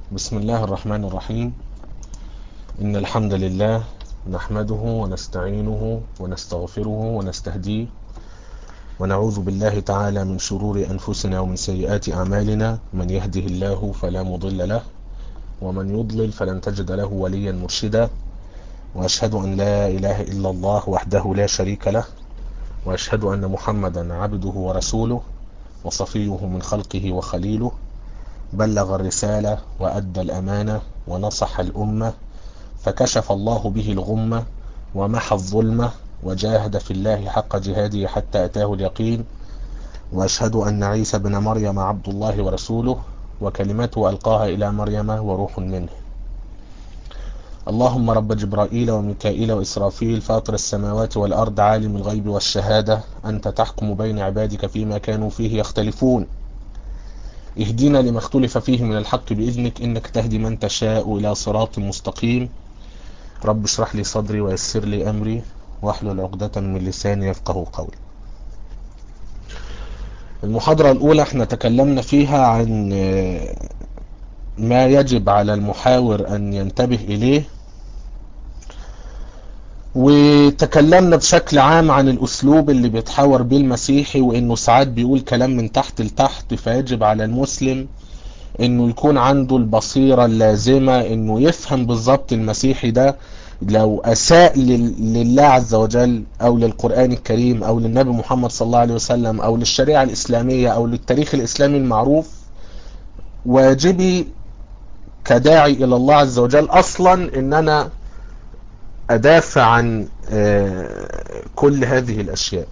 بسم الله الرحمن الرحيم إن الحمد لله نحمده ونستعينه ونستغفره ونستهديه ونعوذ بالله تعالى من شرور أنفسنا ومن سيئات أعمالنا من يهده الله فلا مضل له ومن يضلل فلن تجد له وليا مرشدا وأشهد أن لا إله إلا الله وحده لا شريك له وأشهد أن محمدا عبده ورسوله وصفيه من خلقه وخليله بلغ الرسالة وأدى الأمانة ونصح الأمة فكشف الله به الغمة ومحى الظلمة وجاهد في الله حق جهاده حتى أتاه اليقين وأشهد أن عيسى بن مريم عبد الله ورسوله وكلمته ألقاها إلى مريم وروح منه اللهم رب جبرائيل وميكائيل وإسرافيل فاطر السماوات والأرض عالم الغيب والشهادة أنت تحكم بين عبادك فيما كانوا فيه يختلفون اهدنا لما اختلف فيه من الحق بإذنك إنك تهدي من تشاء إلى صراط مستقيم رب اشرح لي صدري ويسر لي أمري واحلل عقدة من لساني يفقه قولي المحاضرة الأولى احنا تكلمنا فيها عن ما يجب على المحاور أن ينتبه إليه وتكلمنا بشكل عام عن الأسلوب اللي بيتحاور بيه المسيحي وإنه ساعات بيقول كلام من تحت لتحت فيجب على المسلم إنه يكون عنده البصيرة اللازمة إنه يفهم بالظبط المسيحي ده لو أساء لله عز وجل أو للقرآن الكريم أو للنبي محمد صلى الله عليه وسلم أو للشريعة الإسلامية أو للتاريخ الإسلامي المعروف واجبي كداعي إلى الله عز وجل أصلا إن أنا أدافع عن كل هذه الأشياء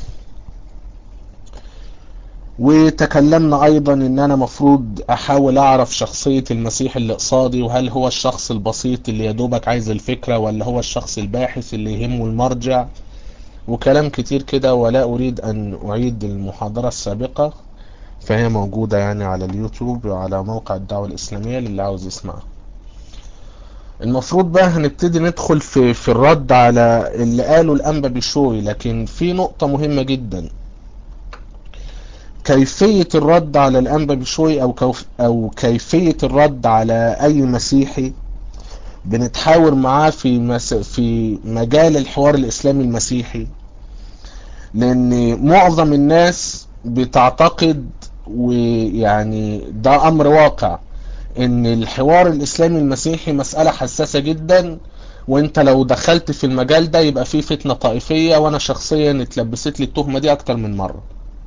وتكلمنا أيضا إن أنا مفروض أحاول أعرف شخصية المسيح اللي قصادي وهل هو الشخص البسيط اللي يدوبك عايز الفكرة ولا هو الشخص الباحث اللي يهمه المرجع وكلام كتير كده ولا أريد أن أعيد المحاضرة السابقة فهي موجودة يعني على اليوتيوب وعلى موقع الدعوة الإسلامية للي عاوز يسمعها المفروض بقى هنبتدي ندخل في في الرد على اللي قاله الأنبا بشوي لكن في نقطة مهمة جدا كيفية الرد على الأنبا بشوي أو, كوف أو كيفية الرد على أي مسيحي بنتحاور معاه في مس في مجال الحوار الإسلامي المسيحي لأن معظم الناس بتعتقد ويعني ده أمر واقع ان الحوار الاسلامي المسيحي مسألة حساسة جدا وانت لو دخلت في المجال ده يبقى فيه فتنة طائفية وانا شخصيا اتلبست لي التهمة دي اكتر من مرة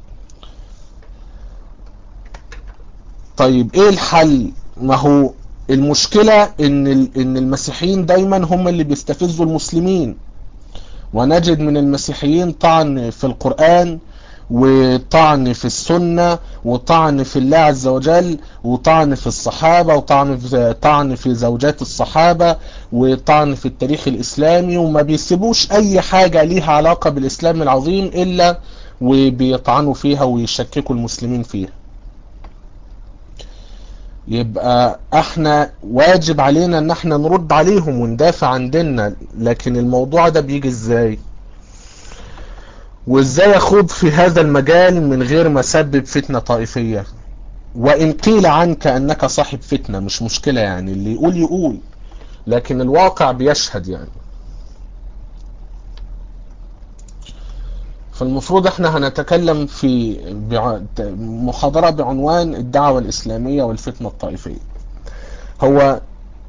طيب ايه الحل ما هو المشكلة ان ان المسيحيين دايما هم اللي بيستفزوا المسلمين ونجد من المسيحيين طعن في القرآن وطعن في السنة وطعن في الله عز وجل وطعن في الصحابة وطعن في طعن في زوجات الصحابة وطعن في التاريخ الإسلامي وما بيسيبوش أي حاجة ليها علاقة بالإسلام العظيم إلا وبيطعنوا فيها ويشككوا المسلمين فيها يبقى احنا واجب علينا ان احنا نرد عليهم وندافع عن ديننا لكن الموضوع ده بيجي ازاي وازاي اخوض في هذا المجال من غير ما اسبب فتنة طائفية وان قيل عنك انك صاحب فتنة مش مشكلة يعني اللي يقول يقول لكن الواقع بيشهد يعني فالمفروض احنا هنتكلم في محاضرة بعنوان الدعوة الاسلامية والفتنة الطائفية هو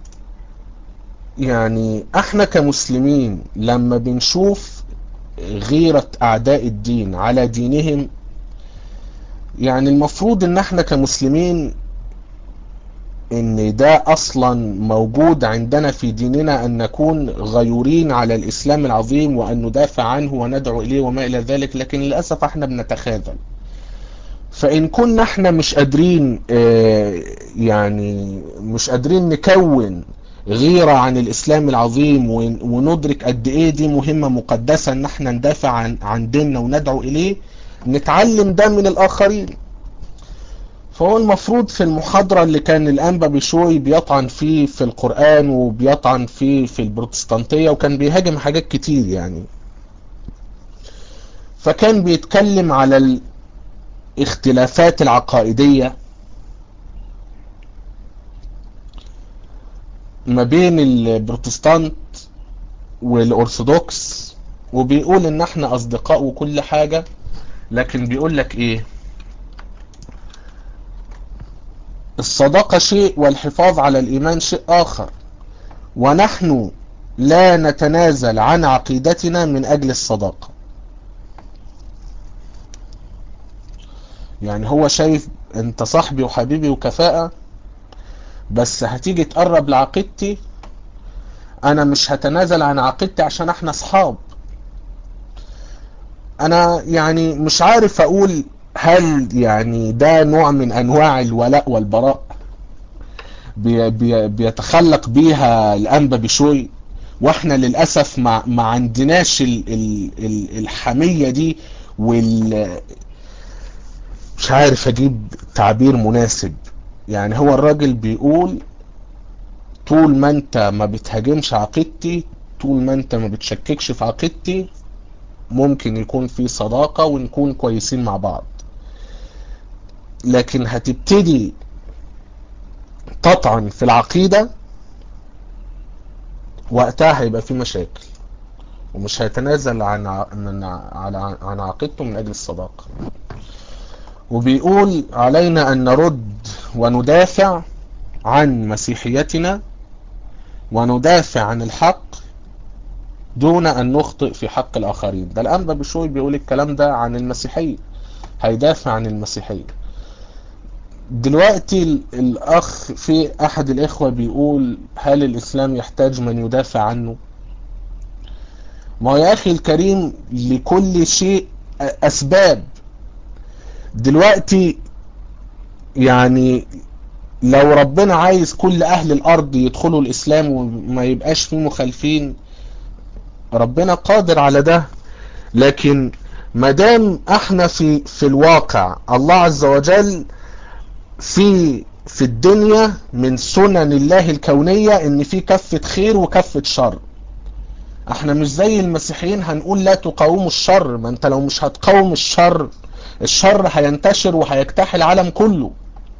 يعني احنا كمسلمين لما بنشوف غيرة اعداء الدين على دينهم يعني المفروض ان احنا كمسلمين ان ده اصلا موجود عندنا في ديننا ان نكون غيورين على الاسلام العظيم وان ندافع عنه وندعو اليه وما الى ذلك لكن للأسف احنا بنتخاذل فان كنا احنا مش قادرين اه يعني مش قادرين نكون غيرة عن الاسلام العظيم وندرك قد ايه دي مهمة مقدسة ان احنا ندافع عن, عن ديننا وندعو اليه نتعلم ده من الاخرين فهو المفروض في المحاضرة اللي كان الانبا بشوي بيطعن فيه في القرآن وبيطعن فيه في البروتستانتية وكان بيهاجم حاجات كتير يعني فكان بيتكلم على الاختلافات العقائدية ما بين البروتستانت والارثوذكس وبيقول ان احنا اصدقاء وكل حاجة لكن بيقول لك ايه الصداقة شيء والحفاظ على الايمان شيء اخر ونحن لا نتنازل عن عقيدتنا من اجل الصداقة يعني هو شايف انت صاحبي وحبيبي وكفاءة بس هتيجي تقرب لعقيدتي انا مش هتنازل عن عقيدتي عشان احنا اصحاب انا يعني مش عارف اقول هل يعني ده نوع من انواع الولاء والبراء بي بي بيتخلق بيها الانبا بشوي واحنا للاسف ما, ما عندناش ال ال ال الحمية دي وال مش عارف اجيب تعبير مناسب يعني هو الراجل بيقول طول ما انت ما بتهاجمش عقيدتي طول ما انت ما بتشككش في عقيدتي ممكن يكون في صداقة ونكون كويسين مع بعض لكن هتبتدي تطعن في العقيدة وقتها هيبقى في مشاكل ومش هيتنازل عن عن عن عقيدته من اجل الصداقة وبيقول علينا ان نرد وندافع عن مسيحيتنا وندافع عن الحق دون ان نخطئ في حق الاخرين ده الانبا بشوي بيقول الكلام ده عن المسيحية هيدافع عن المسيحية دلوقتي الاخ في احد الاخوة بيقول هل الاسلام يحتاج من يدافع عنه ما يا اخي الكريم لكل شيء اسباب دلوقتي يعني لو ربنا عايز كل اهل الارض يدخلوا الاسلام وما يبقاش فيه مخالفين ربنا قادر على ده لكن مدام احنا في في الواقع الله عز وجل في في الدنيا من سنن الله الكونية ان في كفة خير وكفة شر احنا مش زي المسيحيين هنقول لا تقاوموا الشر ما انت لو مش هتقاوم الشر الشر هينتشر وهيجتاح العالم كله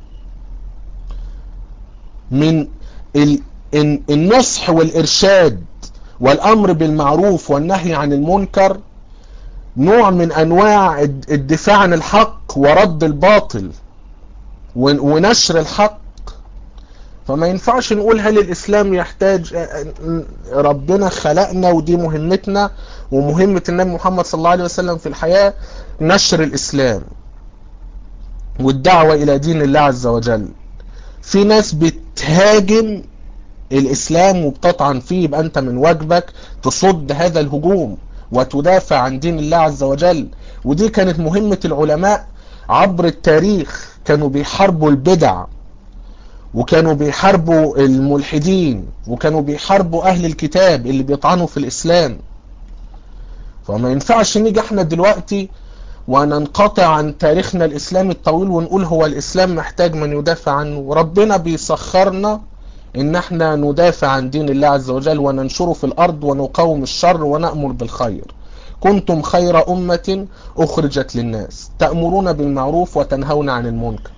من النصح والارشاد والامر بالمعروف والنهي عن المنكر نوع من انواع الدفاع عن الحق ورد الباطل ونشر الحق فما ينفعش نقول هل الاسلام يحتاج ربنا خلقنا ودي مهمتنا ومهمة النبي محمد صلى الله عليه وسلم في الحياة نشر الاسلام والدعوة الى دين الله عز وجل في ناس بتهاجم الاسلام وبتطعن فيه يبقى انت من واجبك تصد هذا الهجوم وتدافع عن دين الله عز وجل ودي كانت مهمة العلماء عبر التاريخ كانوا بيحاربوا البدع وكانوا بيحاربوا الملحدين وكانوا بيحاربوا اهل الكتاب اللي بيطعنوا في الاسلام فما ينفعش نيجي احنا دلوقتي وننقطع عن تاريخنا الاسلامي الطويل ونقول هو الاسلام محتاج من يدافع عنه ربنا بيسخرنا ان احنا ندافع عن دين الله عز وجل وننشره في الارض ونقاوم الشر ونأمر بالخير كنتم خير امة اخرجت للناس تأمرون بالمعروف وتنهون عن المنكر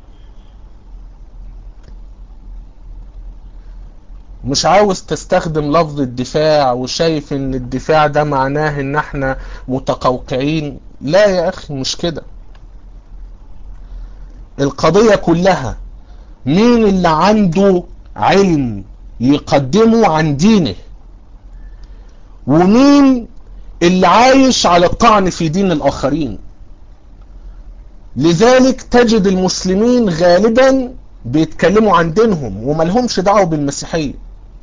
مش عاوز تستخدم لفظ الدفاع وشايف ان الدفاع ده معناه ان احنا متقوقعين لا يا اخي مش كده القضية كلها مين اللي عنده علم يقدمه عن دينه ومين اللي عايش على الطعن في دين الاخرين لذلك تجد المسلمين غالبا بيتكلموا عن دينهم وملهمش دعوه بالمسيحيه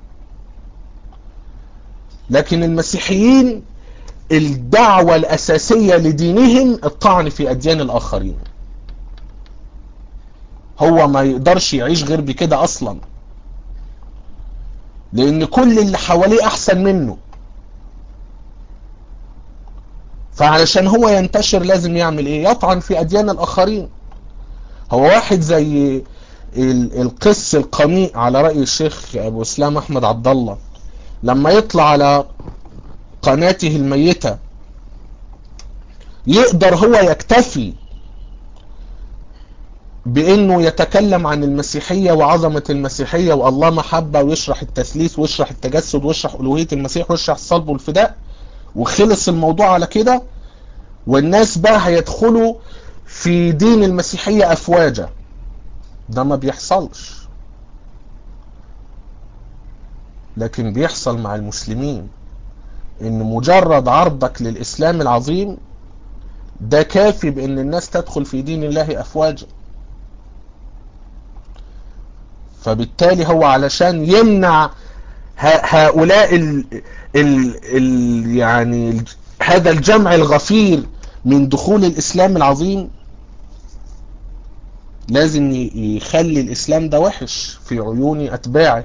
لكن المسيحيين الدعوة الأساسية لدينهم الطعن في أديان الآخرين هو ما يقدرش يعيش غير بكده أصلا لأن كل اللي حواليه أحسن منه فعلشان هو ينتشر لازم يعمل ايه يطعن في اديان الاخرين هو واحد زي القس القميء على رأي الشيخ ابو اسلام احمد عبد الله لما يطلع على قناته الميتة يقدر هو يكتفي بانه يتكلم عن المسيحية وعظمة المسيحية والله محبة ويشرح التثليث ويشرح التجسد ويشرح الوهية المسيح ويشرح الصلب والفداء وخلص الموضوع على كده والناس بقى هيدخلوا في دين المسيحية افواجا ده ما بيحصلش لكن بيحصل مع المسلمين ان مجرد عرضك للاسلام العظيم ده كافي بان الناس تدخل في دين الله افواجا فبالتالي هو علشان يمنع هؤلاء ال ال ال يعني هذا الجمع الغفير من دخول الاسلام العظيم لازم يخلي الاسلام ده وحش في عيون اتباعه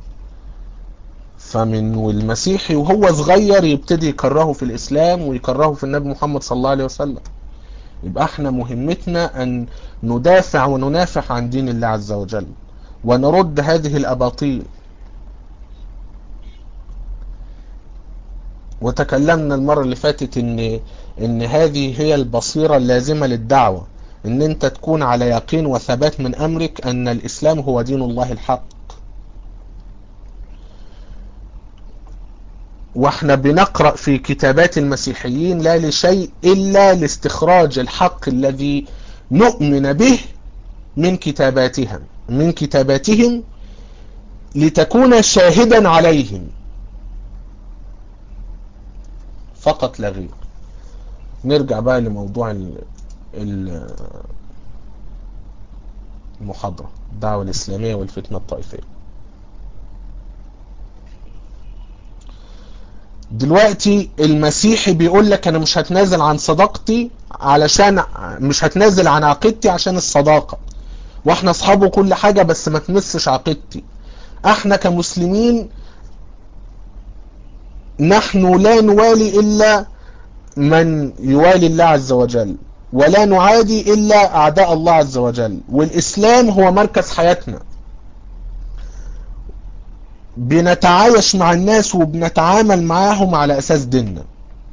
فمن والمسيحي وهو صغير يبتدي يكرهه في الاسلام ويكرهه في النبي محمد صلى الله عليه وسلم يبقى احنا مهمتنا ان ندافع وننافح عن دين الله عز وجل ونرد هذه الاباطيل وتكلمنا المرة اللي فاتت ان ان هذه هي البصيرة اللازمة للدعوة ان انت تكون على يقين وثبات من امرك ان الاسلام هو دين الله الحق واحنا بنقرأ في كتابات المسيحيين لا لشيء الا لاستخراج الحق الذي نؤمن به من كتاباتهم من كتاباتهم لتكون شاهدا عليهم فقط لا غير نرجع بقى لموضوع المحاضرة الدعوة الإسلامية والفتنة الطائفية دلوقتي المسيحي بيقول لك انا مش هتنازل عن صداقتي علشان مش هتنازل عن عقيدتي عشان الصداقة واحنا اصحابه كل حاجة بس ما تمسش عقيدتي احنا كمسلمين نحن لا نوالي الا من يوالي الله عز وجل ولا نعادي الا اعداء الله عز وجل والاسلام هو مركز حياتنا بنتعايش مع الناس وبنتعامل معاهم على اساس ديننا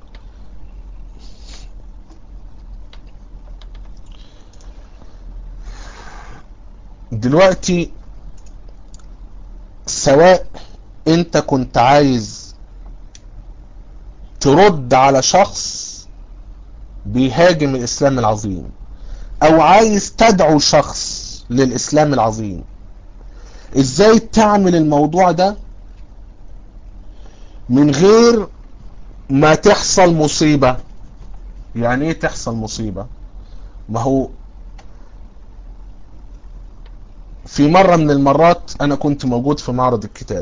دلوقتي سواء انت كنت عايز ترد على شخص بيهاجم الاسلام العظيم او عايز تدعو شخص للاسلام العظيم ازاي تعمل الموضوع ده من غير ما تحصل مصيبة يعني ايه تحصل مصيبة ما هو في مرة من المرات انا كنت موجود في معرض الكتاب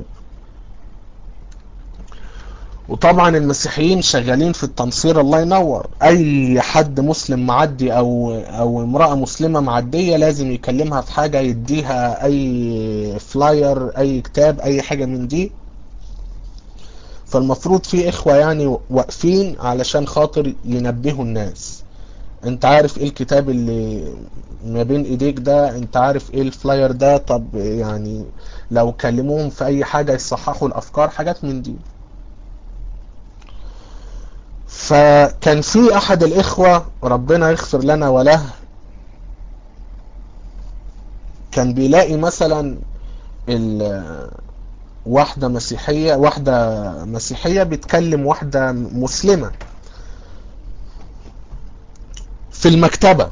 وطبعا المسيحيين شغالين في التنصير الله ينور اي حد مسلم معدي او او امرأة مسلمة معدية لازم يكلمها في حاجة يديها اي فلاير اي كتاب اي حاجة من دي فالمفروض في اخوة يعني واقفين علشان خاطر ينبهوا الناس انت عارف ايه الكتاب اللي ما بين ايديك ده انت عارف ايه الفلاير ده طب يعني لو كلموهم في اي حاجة يصححوا الافكار حاجات من دي فكان في احد الاخوة ربنا يغفر لنا وله كان بيلاقي مثلا واحدة مسيحية واحدة مسيحية بتكلم واحدة مسلمة في المكتبة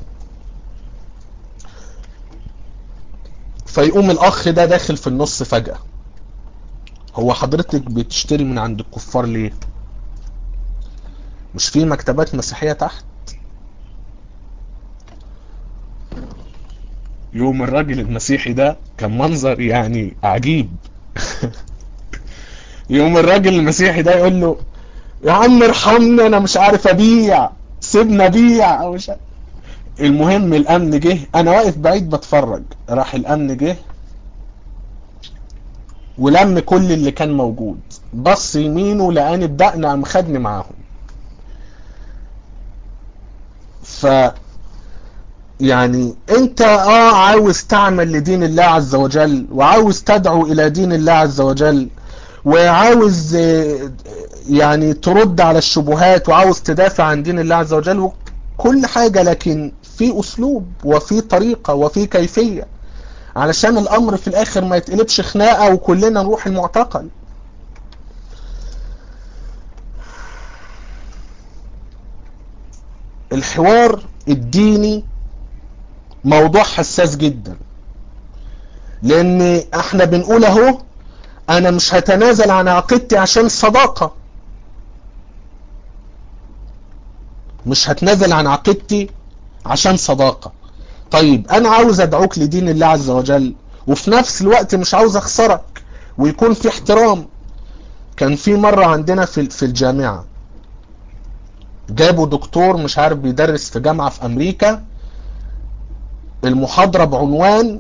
فيقوم الاخ ده داخل في النص فجأة هو حضرتك بتشتري من عند الكفار ليه مش في مكتبات مسيحية تحت يوم الراجل المسيحي ده كان منظر يعني عجيب يوم الراجل المسيحي ده يقول له يا عم ارحمني انا مش عارف ابيع سيبنا بيع او مش المهم الامن جه انا واقف بعيد بتفرج راح الامن جه ولم كل اللي كان موجود بص يمينه لقاني بدقنا قام خدني معاهم ف يعني انت اه عاوز تعمل لدين الله عز وجل وعاوز تدعو الى دين الله عز وجل وعاوز يعني ترد على الشبهات وعاوز تدافع عن دين الله عز وجل كل حاجة لكن في اسلوب وفي طريقة وفي كيفية علشان الامر في الاخر ما يتقلبش خناقة وكلنا نروح المعتقل الحوار الديني موضوع حساس جدا لان احنا بنقول اهو انا مش هتنازل عن عقيدتي عشان الصداقة مش هتنازل عن عقيدتي عشان صداقة طيب انا عاوز ادعوك لدين الله عز وجل وفي نفس الوقت مش عاوز اخسرك ويكون في احترام كان في مرة عندنا في في الجامعة جابوا دكتور مش عارف بيدرس في جامعة في امريكا المحاضرة بعنوان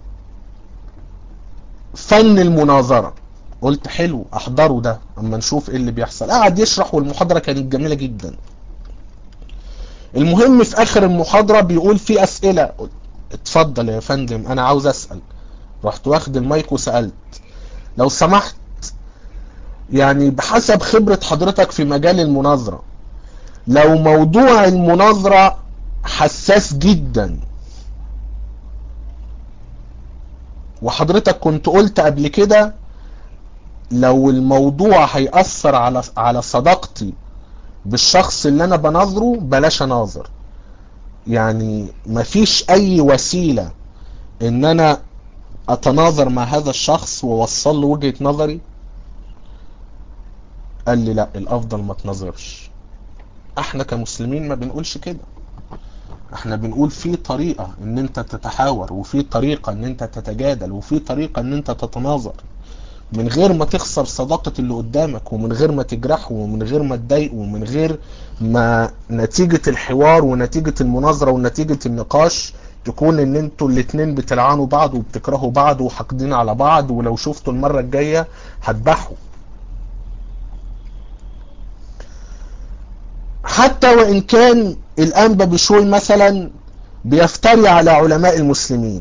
فن المناظرة قلت حلو احضره ده اما نشوف ايه اللي بيحصل قعد يشرح والمحاضرة كانت جميلة جدا المهم في اخر المحاضرة بيقول في اسئلة اتفضل يا فندم انا عاوز اسأل رحت واخد المايك وسألت لو سمحت يعني بحسب خبرة حضرتك في مجال المناظرة لو موضوع المناظرة حساس جدا وحضرتك كنت قلت قبل كده لو الموضوع هيأثر على على صداقتي بالشخص اللي انا بناظره بلاش اناظر يعني مفيش اي وسيلة ان انا اتناظر مع هذا الشخص ووصل له وجهة نظري قال لي لا الافضل ما تناظرش احنا كمسلمين ما بنقولش كده احنا بنقول في طريقة ان انت تتحاور وفي طريقة ان انت تتجادل وفي طريقة ان انت تتناظر من غير ما تخسر صداقة اللي قدامك ومن غير ما تجرحه ومن غير ما تضايقه ومن غير ما نتيجة الحوار ونتيجة المناظرة ونتيجة النقاش تكون ان انتوا الاتنين بتلعنوا بعض وبتكرهوا بعض وحاقدين على بعض ولو شفتوا المرة الجاية هتبحوا حتى وان كان الانبا بشوي مثلا بيفتري على علماء المسلمين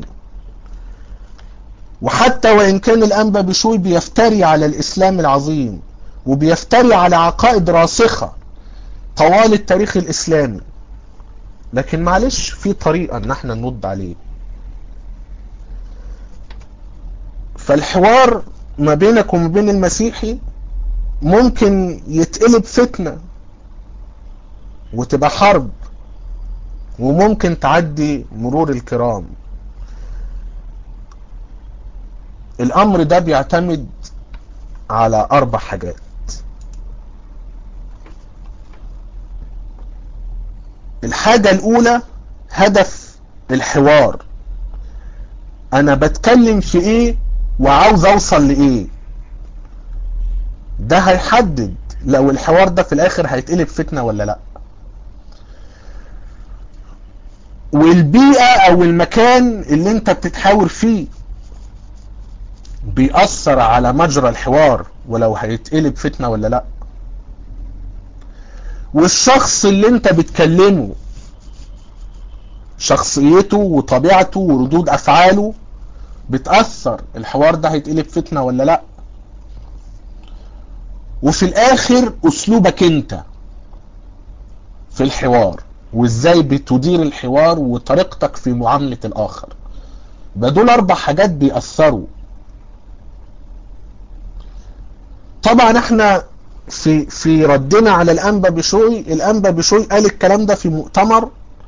وحتى وان كان الانبا بشوي بيفتري على الاسلام العظيم وبيفتري على عقائد راسخة طوال التاريخ الاسلامي لكن معلش في طريقة ان احنا نرد عليه فالحوار ما بينك وما بين المسيحي ممكن يتقلب فتنة وتبقى حرب وممكن تعدي مرور الكرام الامر ده بيعتمد على اربع حاجات الحاجة الاولى هدف الحوار انا بتكلم في ايه وعاوز اوصل لايه ده هيحدد لو الحوار ده في الاخر هيتقلب فتنة ولا لا والبيئة او المكان اللي انت بتتحاور فيه بيأثر على مجرى الحوار ولو هيتقلب فتنة ولا لا والشخص اللي انت بتكلمه شخصيته وطبيعته وردود افعاله بتأثر الحوار ده هيتقلب فتنة ولا لا وفي الاخر اسلوبك انت في الحوار وازاي بتدير الحوار وطريقتك في معاملة الاخر دول اربع حاجات بيأثروا طبعا احنا في في ردنا على الانبا بشوي الانبا بشوي قال الكلام ده في مؤتمر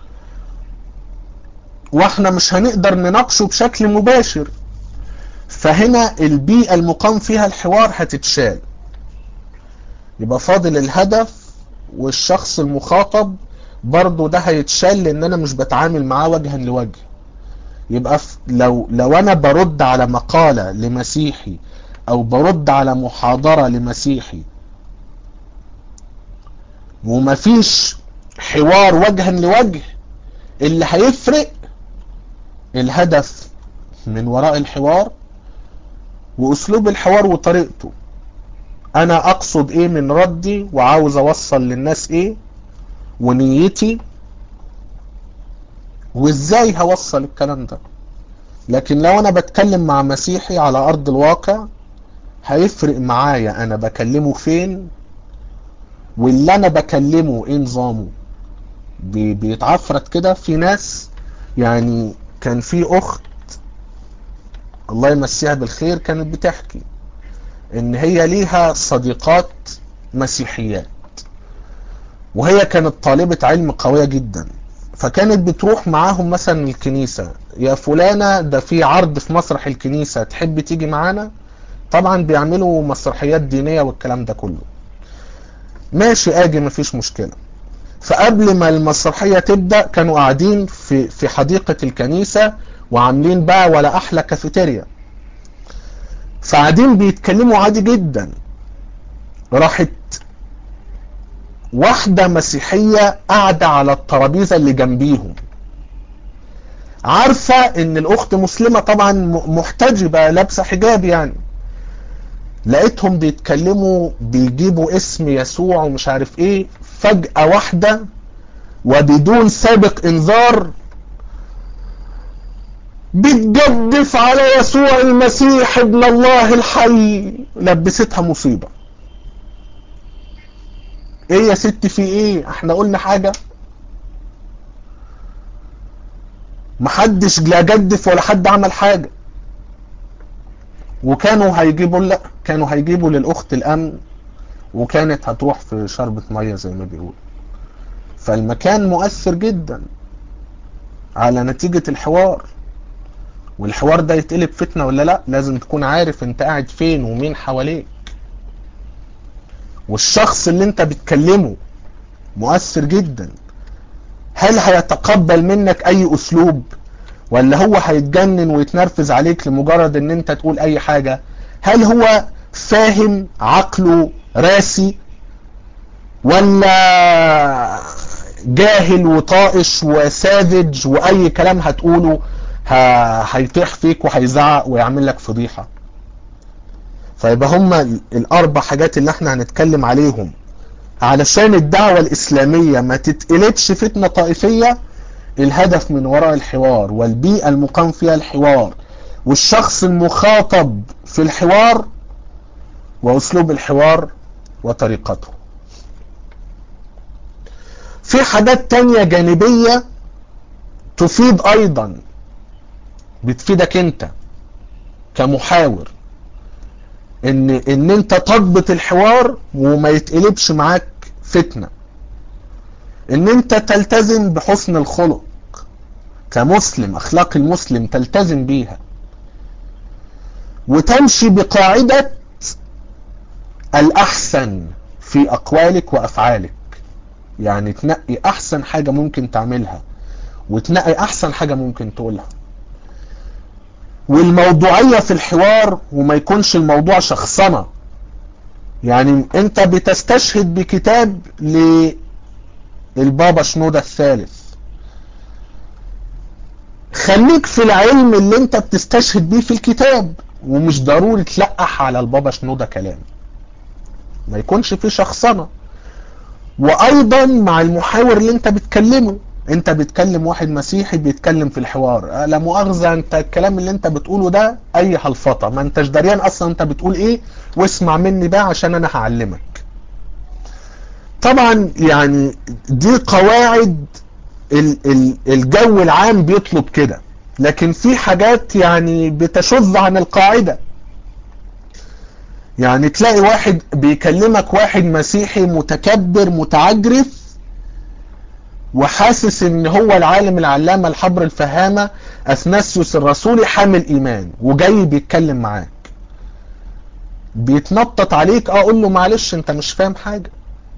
واحنا مش هنقدر نناقشه بشكل مباشر فهنا البيئة المقام فيها الحوار هتتشال يبقى فاضل الهدف والشخص المخاطب برضه ده هيتشال لان انا مش بتعامل معاه وجها لوجه يبقى لو لو انا برد على مقالة لمسيحي او برد على محاضرة لمسيحي ومفيش حوار وجها لوجه اللي هيفرق الهدف من وراء الحوار واسلوب الحوار وطريقته انا اقصد ايه من ردي وعاوز اوصل للناس ايه ونيتي وازاي هوصل الكلام ده لكن لو انا بتكلم مع مسيحي على ارض الواقع هيفرق معايا انا بكلمه فين واللي انا بكلمه ايه نظامه بي بيتعفرت كده في ناس يعني كان في اخت الله يمسيها بالخير كانت بتحكي ان هي ليها صديقات مسيحيات وهي كانت طالبة علم قوية جدا فكانت بتروح معاهم مثلا الكنيسة يا فلانة ده في عرض في مسرح الكنيسة تحب تيجي معانا طبعا بيعملوا مسرحيات دينية والكلام ده كله ماشي اجي مفيش مشكلة فقبل ما المسرحية تبدأ كانوا قاعدين في, في حديقة الكنيسة وعاملين بقى ولا احلى كافيتيريا فقاعدين بيتكلموا عادي جدا راحت واحدة مسيحية قاعدة على الترابيزة اللي جنبيهم عارفة ان الاخت مسلمة طبعا محتجبة لابسة حجاب يعني لقيتهم بيتكلموا بيجيبوا اسم يسوع ومش عارف ايه فجأة واحدة وبدون سابق انذار بتجدف على يسوع المسيح ابن الله الحي لبستها مصيبة ايه يا ست في ايه احنا قلنا حاجة محدش لا جدف ولا حد عمل حاجة وكانوا هيجيبوا لا كانوا هيجيبوا للاخت الامن وكانت هتروح في شربة مية زي ما بيقول فالمكان مؤثر جدا على نتيجة الحوار والحوار ده يتقلب فتنة ولا لا لازم تكون عارف انت قاعد فين ومين حواليك والشخص اللي انت بتكلمه مؤثر جدا هل هيتقبل منك اي اسلوب ولا هو هيتجنن ويتنرفز عليك لمجرد ان انت تقول اي حاجة هل هو فاهم عقله راسي ولا جاهل وطائش وساذج واي كلام هتقوله هيطيح فيك وهيزعق ويعمل لك فضيحة فيبقى هما الاربع حاجات اللي احنا هنتكلم عليهم علشان الدعوة الاسلامية ما تتقلبش فتنة طائفية الهدف من وراء الحوار والبيئة المقام فيها الحوار والشخص المخاطب في الحوار واسلوب الحوار وطريقته في حاجات تانية جانبية تفيد ايضا بتفيدك انت كمحاور ان ان انت تضبط الحوار وما يتقلبش معاك فتنة ان انت تلتزم بحسن الخلق كمسلم اخلاق المسلم تلتزم بيها وتمشي بقاعدة الاحسن في اقوالك وافعالك يعني تنقي احسن حاجة ممكن تعملها وتنقي احسن حاجة ممكن تقولها والموضوعية في الحوار وما يكونش الموضوع شخصنة يعني انت بتستشهد بكتاب للبابا شنودة الثالث خليك في العلم اللي انت بتستشهد بيه في الكتاب ومش ضروري تلقح على البابا شنودة كلام ما يكونش فيه شخصنة وايضا مع المحاور اللي انت بتكلمه انت بتكلم واحد مسيحي بيتكلم في الحوار لا مؤاخذة انت الكلام اللي انت بتقوله ده اي هلفطة ما انتش دريان اصلا انت بتقول ايه واسمع مني بقى عشان انا هعلمك طبعا يعني دي قواعد الجو العام بيطلب كده لكن في حاجات يعني بتشذ عن القاعدة يعني تلاقي واحد بيكلمك واحد مسيحي متكبر متعجرف وحاسس ان هو العالم العلامة الحبر الفهامة اثناسيوس الرسولي حامل ايمان وجاي بيتكلم معاك بيتنطط عليك اه قول له معلش انت مش فاهم حاجة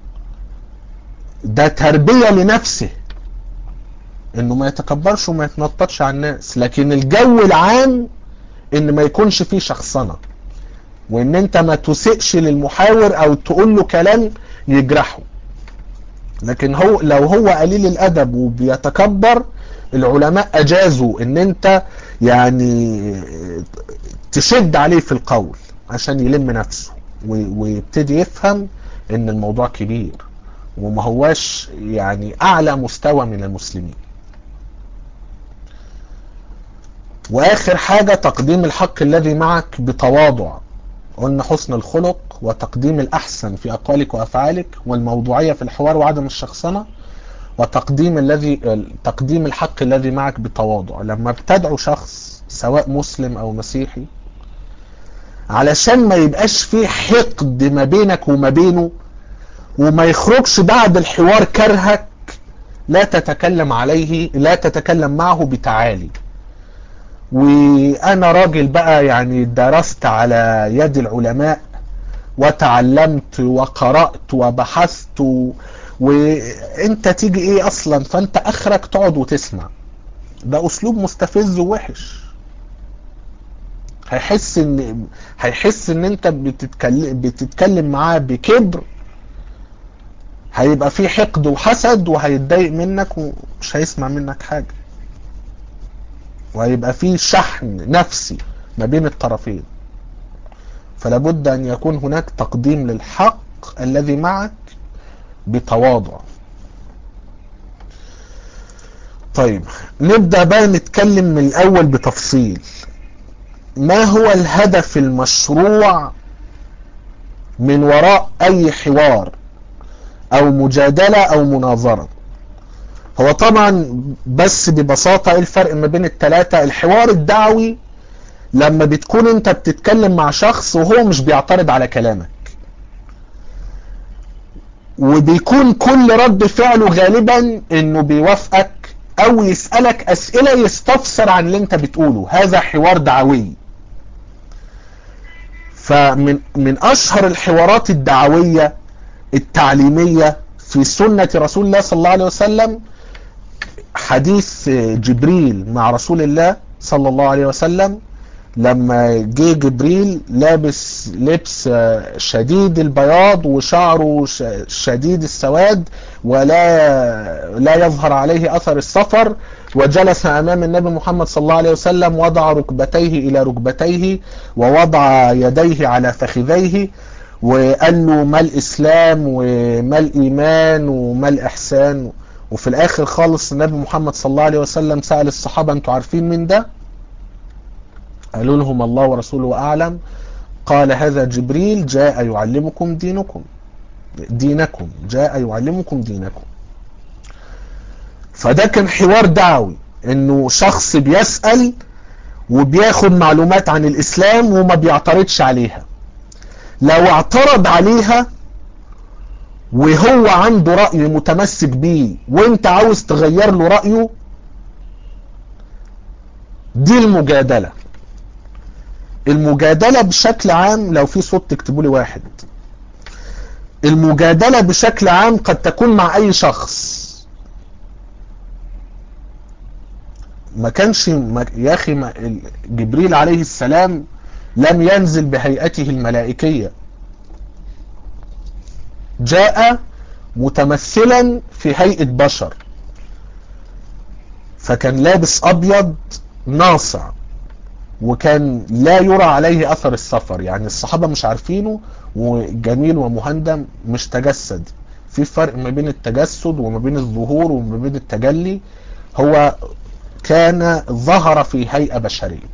ده تربية لنفسه انه ما يتكبرش وما يتنططش على الناس لكن الجو العام ان ما يكونش فيه شخصنة وان انت ما تسئش للمحاور او تقول له كلام يجرحه لكن هو لو هو قليل الادب وبيتكبر العلماء اجازوا ان انت يعني تشد عليه في القول عشان يلم نفسه ويبتدي يفهم ان الموضوع كبير وما هواش يعني اعلى مستوى من المسلمين واخر حاجة تقديم الحق الذي معك بتواضع قلنا حسن الخلق وتقديم الأحسن في أقوالك وأفعالك والموضوعية في الحوار وعدم الشخصنة وتقديم الذي تقديم الحق الذي معك بتواضع لما بتدعو شخص سواء مسلم او مسيحي علشان ما يبقاش في حقد ما بينك وما بينه وما يخرجش بعد الحوار كرهك لا تتكلم عليه لا تتكلم معه بتعالي وانا راجل بقى يعني درست على يد العلماء وتعلمت وقرأت وبحثت و... وانت تيجي ايه اصلا فانت اخرك تقعد وتسمع ده اسلوب مستفز ووحش هيحس ان هيحس ان انت بتتكلم بتتكلم معاه بكبر هيبقى في حقد وحسد وهيتضايق منك ومش هيسمع منك حاجه وهيبقى في شحن نفسي ما بين الطرفين فلا بد ان يكون هناك تقديم للحق الذي معك بتواضع طيب نبدأ بقى نتكلم من الأول بتفصيل ما هو الهدف المشروع من وراء أي حوار أو مجادلة أو مناظرة هو طبعا بس ببساطة ايه الفرق ما بين التلاتة الحوار الدعوي لما بتكون انت بتتكلم مع شخص وهو مش بيعترض على كلامك وبيكون كل رد فعله غالبا انه بيوافقك او يسألك اسئلة يستفسر عن اللي انت بتقوله هذا حوار دعوي فمن من اشهر الحوارات الدعوية التعليمية في سنة رسول الله صلى الله عليه وسلم حديث جبريل مع رسول الله صلى الله عليه وسلم لما جه جبريل لابس لبس شديد البياض وشعره شديد السواد ولا لا يظهر عليه اثر السفر وجلس امام النبي محمد صلى الله عليه وسلم وضع ركبتيه الى ركبتيه ووضع يديه على فخذيه وقال له ما الاسلام وما الايمان وما الاحسان وفي الاخر خالص النبي محمد صلى الله عليه وسلم سأل الصحابة انتوا عارفين من ده قالوا لهم الله ورسوله اعلم قال هذا جبريل جاء يعلمكم دينكم دينكم جاء يعلمكم دينكم فده كان حوار دعوي انه شخص بيسأل وبياخد معلومات عن الاسلام وما بيعترضش عليها لو اعترض عليها وهو عنده رأي متمسك بيه وانت عاوز تغير له رأيه دي المجادلة المجادلة بشكل عام لو في صوت تكتبوا لي واحد المجادلة بشكل عام قد تكون مع اي شخص ما كانش يا اخي جبريل عليه السلام لم ينزل بهيئته الملائكية جاء متمثلا في هيئة بشر فكان لابس ابيض ناصع وكان لا يرى عليه اثر السفر يعني الصحابة مش عارفينه وجميل ومهندم مش تجسد في فرق ما بين التجسد وما بين الظهور وما بين التجلي هو كان ظهر في هيئة بشرية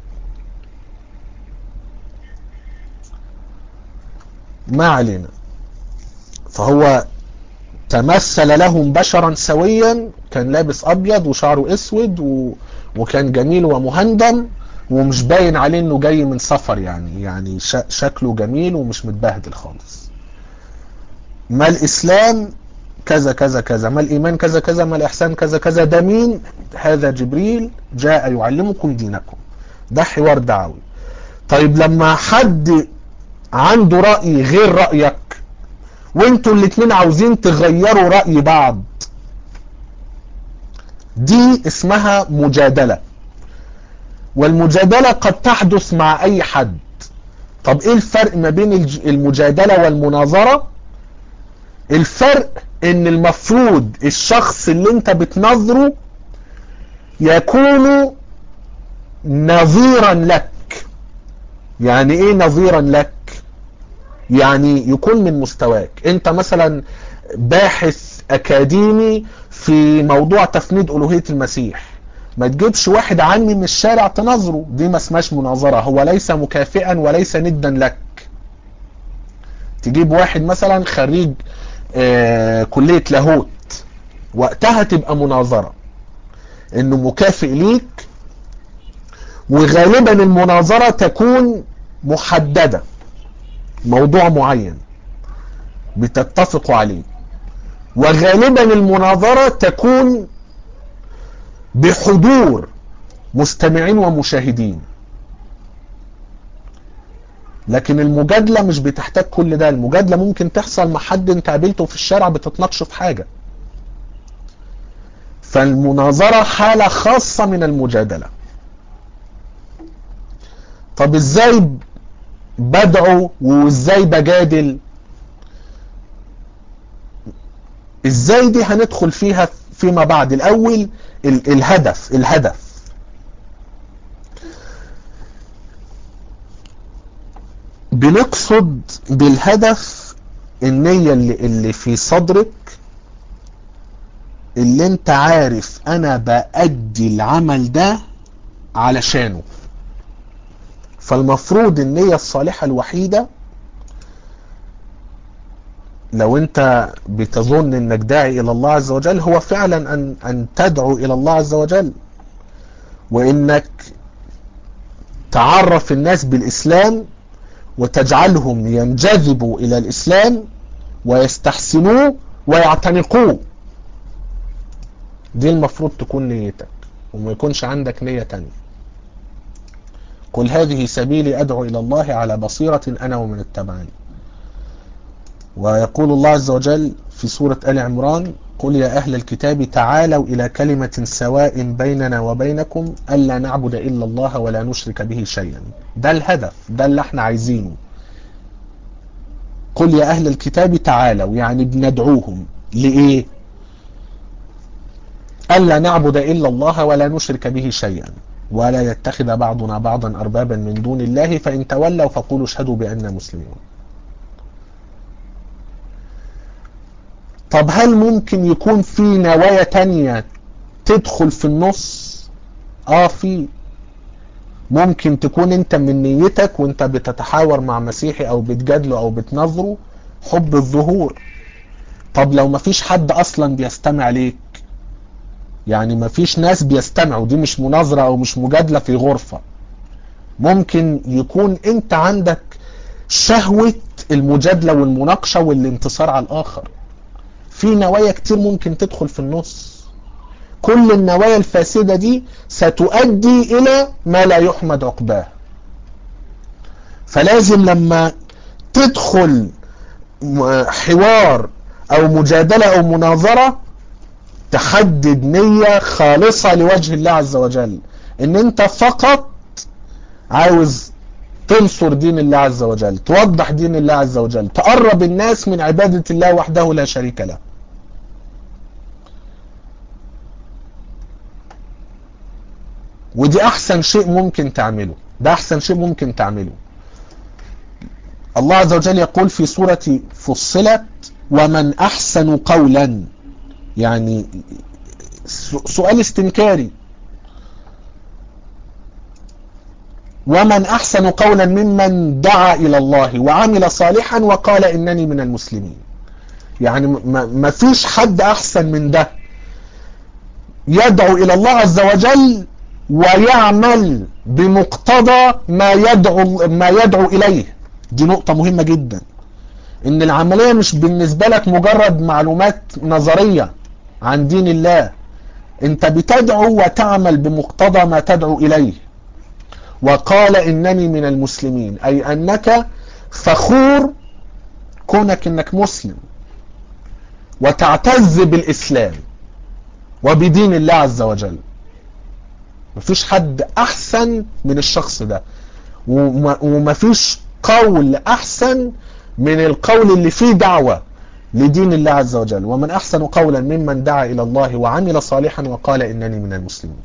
ما علينا فهو تمثل لهم بشرا سويا كان لابس ابيض وشعره اسود و... وكان جميل ومهندم ومش باين عليه انه جاي من سفر يعني يعني ش... شكله جميل ومش متبهدل خالص ما الاسلام كذا كذا كذا ما الايمان كذا كذا ما الاحسان كذا كذا ده مين هذا جبريل جاء يعلمكم دينكم ده حوار دعوي طيب لما حد عنده رأي غير رأيك وانتوا الاتنين عاوزين تغيروا رأي بعض دي اسمها مجادلة والمجادلة قد تحدث مع اي حد طب ايه الفرق ما بين المجادلة والمناظرة الفرق ان المفروض الشخص اللي انت بتنظره يكون نظيرا لك يعني ايه نظيرا لك يعني يكون من مستواك انت مثلا باحث اكاديمي في موضوع تفنيد الوهية المسيح ما تجيبش واحد عني من الشارع تنظره دي ما اسمهاش مناظرة هو ليس مكافئا وليس ندا لك تجيب واحد مثلا خريج آه كلية لاهوت وقتها تبقى مناظرة انه مكافئ ليك وغالبا المناظرة تكون محددة موضوع معين بتتفقوا عليه وغالبا المناظرة تكون بحضور مستمعين ومشاهدين لكن المجادلة مش بتحتاج كل ده المجادلة ممكن تحصل مع حد انت قابلته في الشارع بتتناقشوا في حاجة فالمناظرة حالة خاصة من المجادلة طب ازاي بدعو وازاي بجادل ازاي دي هندخل فيها فيما بعد الاول ال الهدف الهدف بنقصد بالهدف النية اللي, اللي في صدرك اللي انت عارف انا بأدي العمل ده علشانه فالمفروض النية الصالحة الوحيدة لو انت بتظن انك داعي الى الله عز وجل هو فعلا ان, أن تدعو الى الله عز وجل وانك تعرف الناس بالاسلام وتجعلهم ينجذبوا الى الاسلام ويستحسنوه ويعتنقوه دي المفروض تكون نيتك وما يكونش عندك نية تانية قل هذه سبيلي أدعو إلى الله على بصيرة أنا ومن اتبعني ويقول الله عز وجل في سورة آل عمران قل يا أهل الكتاب تعالوا إلى كلمة سواء بيننا وبينكم ألا نعبد إلا الله ولا نشرك به شيئا ده الهدف ده اللي احنا عايزينه قل يا أهل الكتاب تعالوا يعني بندعوهم لإيه ألا نعبد إلا الله ولا نشرك به شيئا ولا يتخذ بعضنا بعضا أربابا من دون الله فإن تولوا فقولوا اشهدوا بأننا مسلمون طب هل ممكن يكون في نوايا تانية تدخل في النص اه في ممكن تكون انت من نيتك وانت بتتحاور مع مسيحي او بتجادله او بتنظره حب الظهور طب لو مفيش حد اصلا بيستمع ليك يعني مفيش ناس بيستمعوا دي مش مناظرة او مش مجادلة في غرفة ممكن يكون انت عندك شهوة المجادلة والمناقشة والانتصار على الاخر في نوايا كتير ممكن تدخل في النص كل النوايا الفاسدة دي ستؤدي الى ما لا يحمد عقباه فلازم لما تدخل حوار او مجادلة او مناظرة تحدد نية خالصة لوجه الله عز وجل ان انت فقط عاوز تنصر دين الله عز وجل توضح دين الله عز وجل تقرب الناس من عبادة الله وحده لا شريك له ودي احسن شيء ممكن تعمله ده احسن شيء ممكن تعمله الله عز وجل يقول في سورة فصلت ومن احسن قولا يعني سؤال استنكاري ومن احسن قولا ممن دعا الى الله وعمل صالحا وقال انني من المسلمين يعني ما فيش حد احسن من ده يدعو الى الله عز وجل ويعمل بمقتضى ما يدعو ما يدعو اليه دي نقطة مهمة جدا ان العملية مش بالنسبة لك مجرد معلومات نظرية عن دين الله انت بتدعو وتعمل بمقتضى ما تدعو اليه وقال انني من المسلمين اي انك فخور كونك انك مسلم وتعتز بالاسلام وبدين الله عز وجل مفيش حد احسن من الشخص ده ومفيش قول احسن من القول اللي فيه دعوة لدين الله عز وجل ومن احسن قولا ممن دعا الى الله وعمل صالحا وقال انني من المسلمين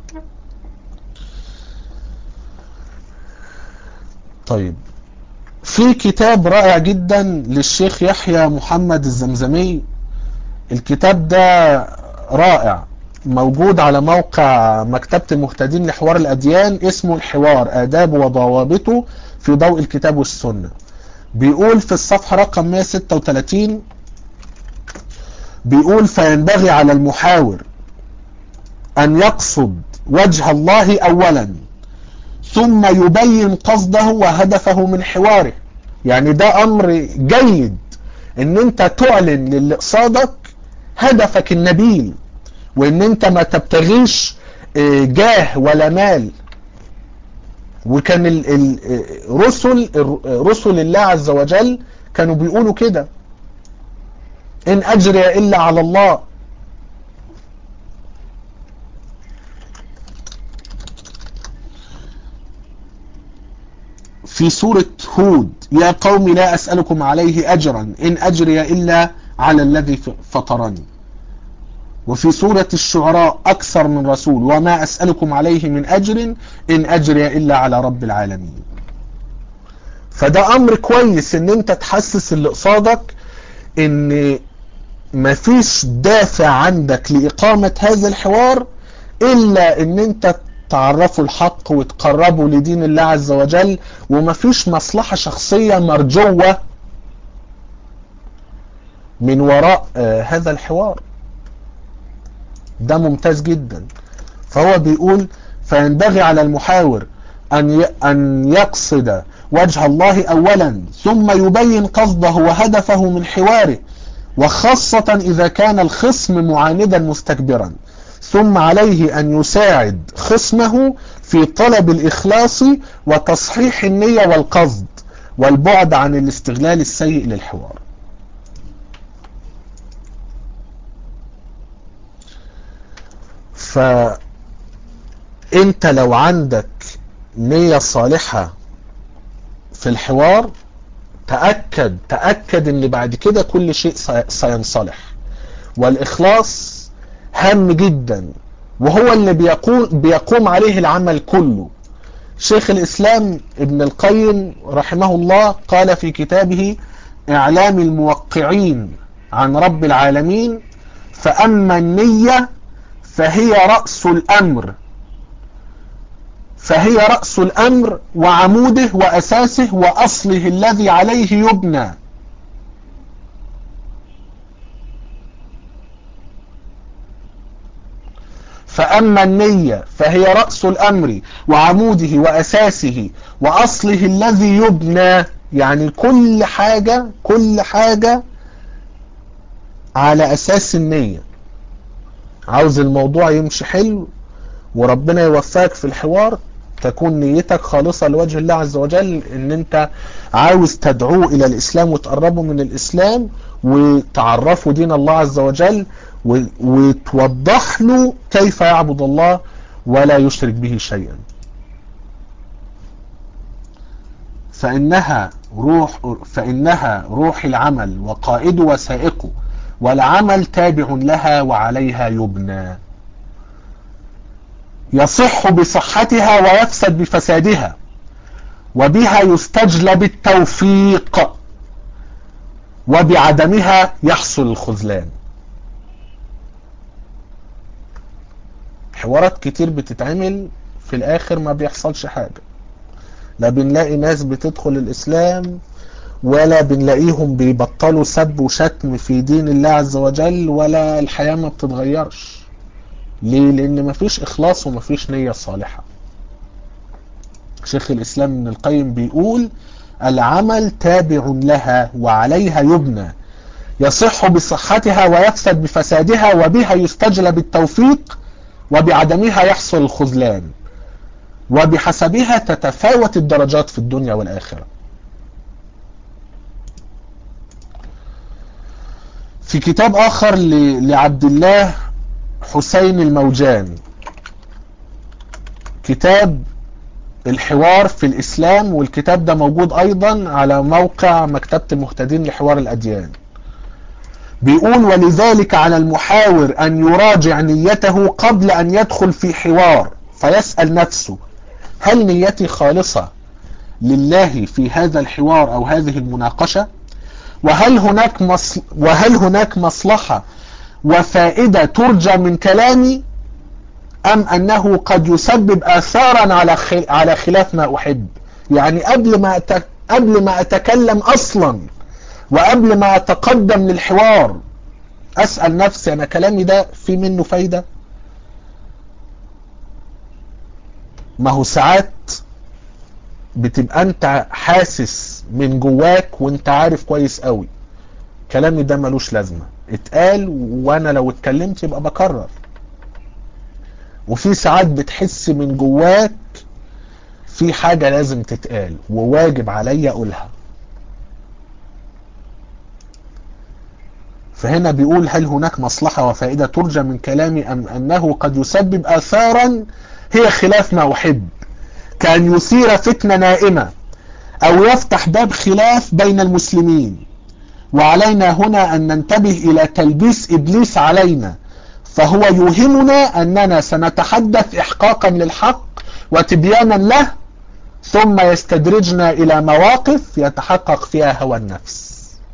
طيب في كتاب رائع جدا للشيخ يحيى محمد الزمزمي الكتاب ده رائع موجود على موقع مكتبة المهتدين لحوار الأديان اسمه الحوار آداب وضوابطه في ضوء الكتاب والسنة بيقول في الصفحة رقم 136 بيقول فينبغي على المحاور أن يقصد وجه الله أولا ثم يبين قصده وهدفه من حواره يعني ده أمر جيد ان انت تعلن للي قصادك هدفك النبيل وان انت ما تبتغيش جاه ولا مال وكان الرسل رسل الله عز وجل كانوا بيقولوا كده ان اجري الا على الله في سورة هود يا قوم لا أسألكم عليه أجرا إن أجري إلا على الذي فطرني وفي سورة الشعراء أكثر من رسول وما أسألكم عليه من أجر إن أجري إلا على رب العالمين فده أمر كويس إن أنت تحسس اللي قصادك إن مفيش دافع عندك لإقامة هذا الحوار إلا إن أنت تعرفوا الحق وتقربوا لدين الله عز وجل ومفيش مصلحة شخصية مرجوة من وراء آه هذا الحوار ده ممتاز جدا فهو بيقول فينبغي على المحاور أن أن يقصد وجه الله أولا ثم يبين قصده وهدفه من حواره وخاصة إذا كان الخصم معاندا مستكبرا ثم عليه أن يساعد خصمه في طلب الإخلاص وتصحيح النية والقصد والبعد عن الاستغلال السيء للحوار فأنت لو عندك نية صالحة في الحوار تأكد تأكد ان بعد كده كل شيء سينصلح والإخلاص هام جدا وهو اللي بيقوم, بيقوم عليه العمل كله شيخ الإسلام ابن القيم رحمه الله قال في كتابه إعلام الموقعين عن رب العالمين فأما النية فهي رأس الأمر فهي رأس الأمر وعموده وأساسه وأصله الذي عليه يبنى فأما النية فهي رأس الأمر وعموده وأساسه وأصله الذي يبنى يعني كل حاجة كل حاجة على أساس النية عاوز الموضوع يمشي حلو وربنا يوفقك في الحوار تكون نيتك خالصة لوجه الله عز وجل ان انت عاوز تدعوه الى الاسلام وتقربه من الاسلام وتعرفه دين الله عز وجل وتوضح له كيف يعبد الله ولا يشرك به شيئا فإنها روح فإنها روح العمل وقائد وسائقه والعمل تابع لها وعليها يبنى يصح بصحتها ويفسد بفسادها وبها يستجلب التوفيق وبعدمها يحصل الخذلان حوارات كتير بتتعمل في الاخر ما بيحصلش حاجة لا بنلاقي ناس بتدخل الاسلام ولا بنلاقيهم بيبطلوا سب وشتم في دين الله عز وجل ولا الحياة ما بتتغيرش ليه لان مفيش اخلاص ومفيش نية صالحة شيخ الاسلام ابن القيم بيقول العمل تابع لها وعليها يبنى يصح بصحتها ويفسد بفسادها وبها يستجلب التوفيق وبعدمها يحصل الخذلان وبحسبها تتفاوت الدرجات في الدنيا والآخرة في كتاب آخر لعبد الله حسين الموجان كتاب الحوار في الإسلام والكتاب ده موجود أيضا على موقع مكتبة المهتدين لحوار الأديان بيقول ولذلك على المحاور أن يراجع نيته قبل أن يدخل في حوار فيسأل نفسه هل نيتي خالصة لله في هذا الحوار أو هذه المناقشة وهل هناك مصل وهل هناك مصلحة وفائدة ترجى من كلامي أم أنه قد يسبب آثارا على على خلاف ما أحب يعني قبل ما قبل ما أتكلم أصلا وقبل ما أتقدم للحوار اسأل نفسي انا كلامي ده في منه فايدة ما هو ساعات بتبقى انت حاسس من جواك وانت عارف كويس قوي كلامي ده ملوش لازمة اتقال وانا لو اتكلمت يبقى بكرر وفي ساعات بتحس من جواك في حاجة لازم تتقال وواجب عليا اقولها فهنا بيقول هل هناك مصلحة وفائدة ترجى من كلامي أم أنه قد يسبب آثارا هي خلاف ما أحب كأن يثير فتنة نائمة أو يفتح باب خلاف بين المسلمين وعلينا هنا أن ننتبه إلى تلبيس إبليس علينا فهو يوهمنا أننا سنتحدث إحقاقا للحق وتبيانا له ثم يستدرجنا إلى مواقف يتحقق فيها هوى النفس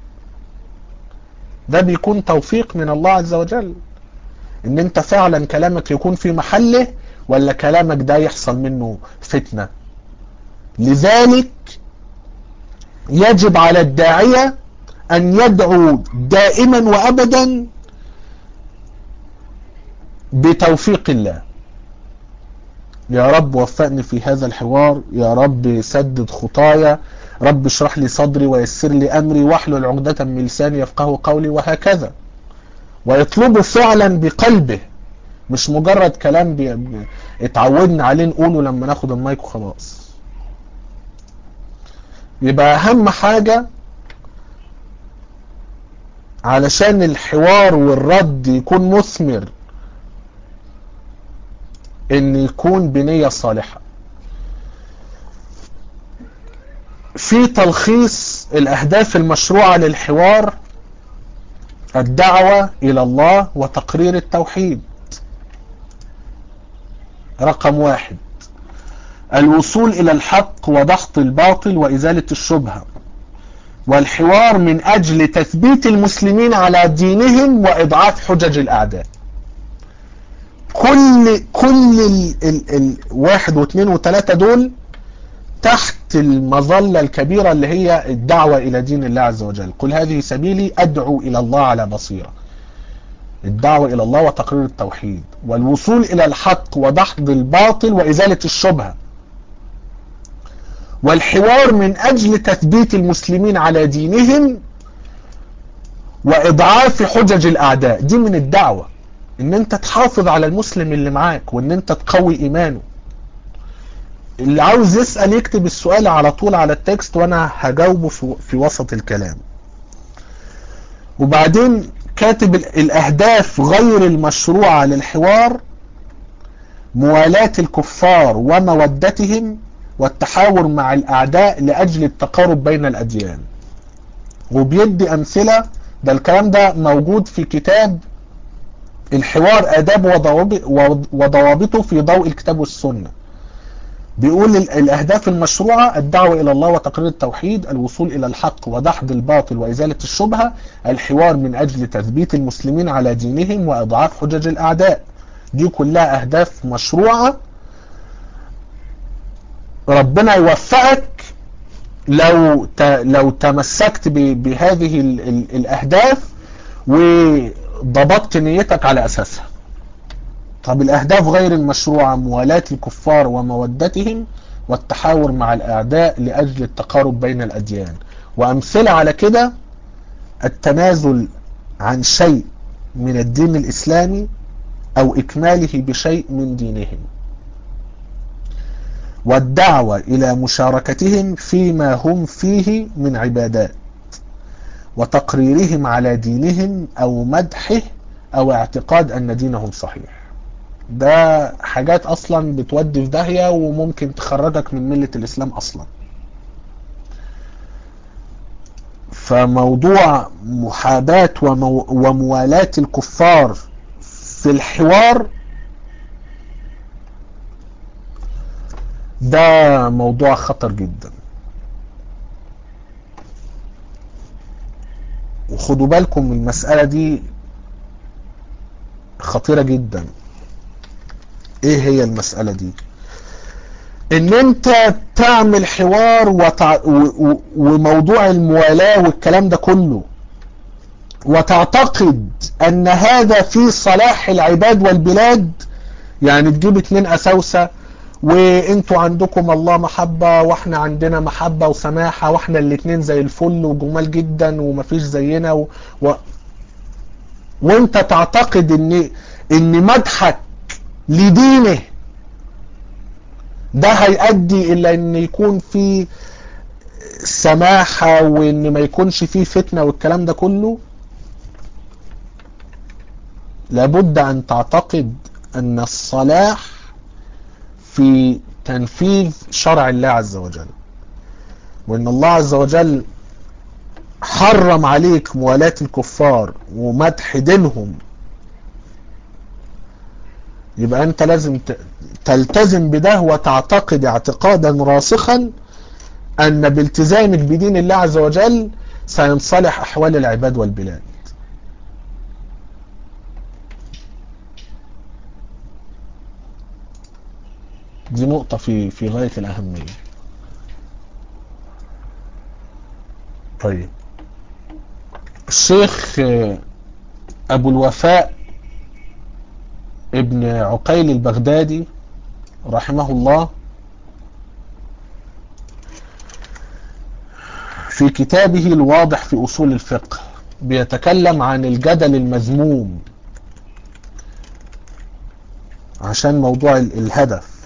ده بيكون توفيق من الله عز وجل ان انت فعلا كلامك يكون في محله ولا كلامك ده يحصل منه فتنة لذلك يجب على الداعية ان يدعو دائما وابدا بتوفيق الله يا رب وفقني في هذا الحوار يا رب سدد خطايا رب اشرح لي صدري ويسر لي امري واحلل عقدة من لساني يفقه قولي وهكذا ويطلبه فعلا بقلبه مش مجرد كلام بي... اتعودنا عليه نقوله لما ناخد المايك وخلاص يبقى اهم حاجة علشان الحوار والرد يكون مثمر ان يكون بنية صالحة في تلخيص الاهداف المشروعة للحوار الدعوة الى الله وتقرير التوحيد رقم واحد الوصول الى الحق وضغط الباطل وازالة الشبهة والحوار من اجل تثبيت المسلمين على دينهم واضعاف حجج الاعداء كل كل ال ال ال واحد واثنين وثلاثة دول تحت المظلة الكبيرة اللي هي الدعوة إلى دين الله عز وجل قل هذه سبيلي أدعو إلى الله على بصيرة الدعوة إلى الله وتقرير التوحيد والوصول إلى الحق ودحض الباطل وإزالة الشبهة والحوار من أجل تثبيت المسلمين على دينهم وإضعاف حجج الأعداء دي من الدعوة ان انت تحافظ على المسلم اللي معاك وان انت تقوي ايمانه اللي عاوز يسأل يكتب السؤال على طول على التكست وانا هجاوبه في, في وسط الكلام وبعدين كاتب الاهداف غير المشروعة للحوار موالاة الكفار ومودتهم والتحاور مع الاعداء لاجل التقارب بين الاديان وبيدي امثلة ده الكلام ده موجود في كتاب الحوار آداب وضوابطه في ضوء الكتاب والسنة بيقول الأهداف المشروعة الدعوة إلى الله وتقرير التوحيد الوصول إلى الحق ودحض الباطل وإزالة الشبهة الحوار من أجل تثبيت المسلمين على دينهم وإضعاف حجج الأعداء دي كلها أهداف مشروعة ربنا يوفقك لو لو تمسكت بهذه الأهداف و ضبطت نيتك على أساسها طب الأهداف غير المشروعة موالاة الكفار ومودتهم والتحاور مع الأعداء لأجل التقارب بين الأديان وأمثلة على كده التنازل عن شيء من الدين الإسلامي أو إكماله بشيء من دينهم والدعوة إلى مشاركتهم فيما هم فيه من عبادات وتقريرهم على دينهم او مدحه او اعتقاد ان دينهم صحيح ده حاجات اصلا بتودي في داهية وممكن تخرجك من ملة الاسلام اصلا فموضوع محاباة ومو وموالاة الكفار في الحوار ده موضوع خطر جدا وخدوا بالكم من المسألة دي خطيرة جدا ايه هي المسألة دي ان انت تعمل حوار وتع... و... و... وموضوع الموالاة والكلام ده كله وتعتقد ان هذا في صلاح العباد والبلاد يعني تجيب اتنين اساوسة وانتوا عندكم الله محبة واحنا عندنا محبة وسماحة واحنا الاتنين زي الفل وجمال جدا ومفيش زينا و... و... وانت تعتقد ان ان مدحك لدينه ده هيؤدي الى ان يكون في سماحة وان ما يكونش فيه فتنة والكلام ده كله لابد ان تعتقد ان الصلاح في تنفيذ شرع الله عز وجل وان الله عز وجل حرم عليك موالاة الكفار ومدح دينهم يبقى انت لازم تلتزم بده وتعتقد اعتقادا راسخا ان بالتزامك بدين الله عز وجل سينصلح احوال العباد والبلاد دي نقطة في في غاية الأهمية. طيب الشيخ أبو الوفاء ابن عقيل البغدادي رحمه الله في كتابه الواضح في أصول الفقه بيتكلم عن الجدل المذموم عشان موضوع الهدف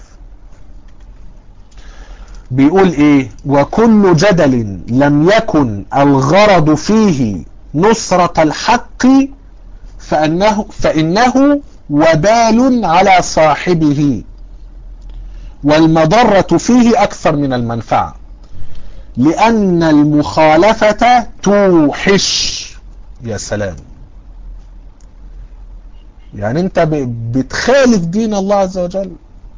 بيقول ايه وكل جدل لم يكن الغرض فيه نصرة الحق فأنه, فإنه وبال على صاحبه والمضرة فيه أكثر من المنفعة لأن المخالفة توحش يا سلام يعني انت بتخالف دين الله عز وجل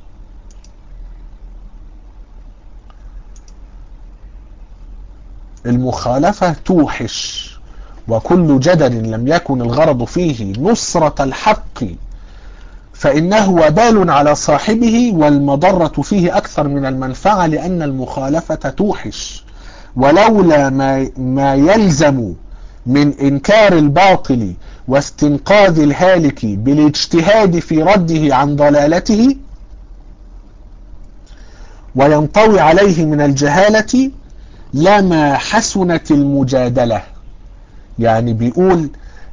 المخالفة توحش وكل جدل لم يكن الغرض فيه نصرة الحق فإنه وبال على صاحبه والمضرة فيه أكثر من المنفعة لأن المخالفة توحش ولولا ما, ما يلزم من إنكار الباطل واستنقاذ الهالك بالاجتهاد في رده عن ضلالته وينطوي عليه من الجهالة لما حسنت المجادلة يعني بيقول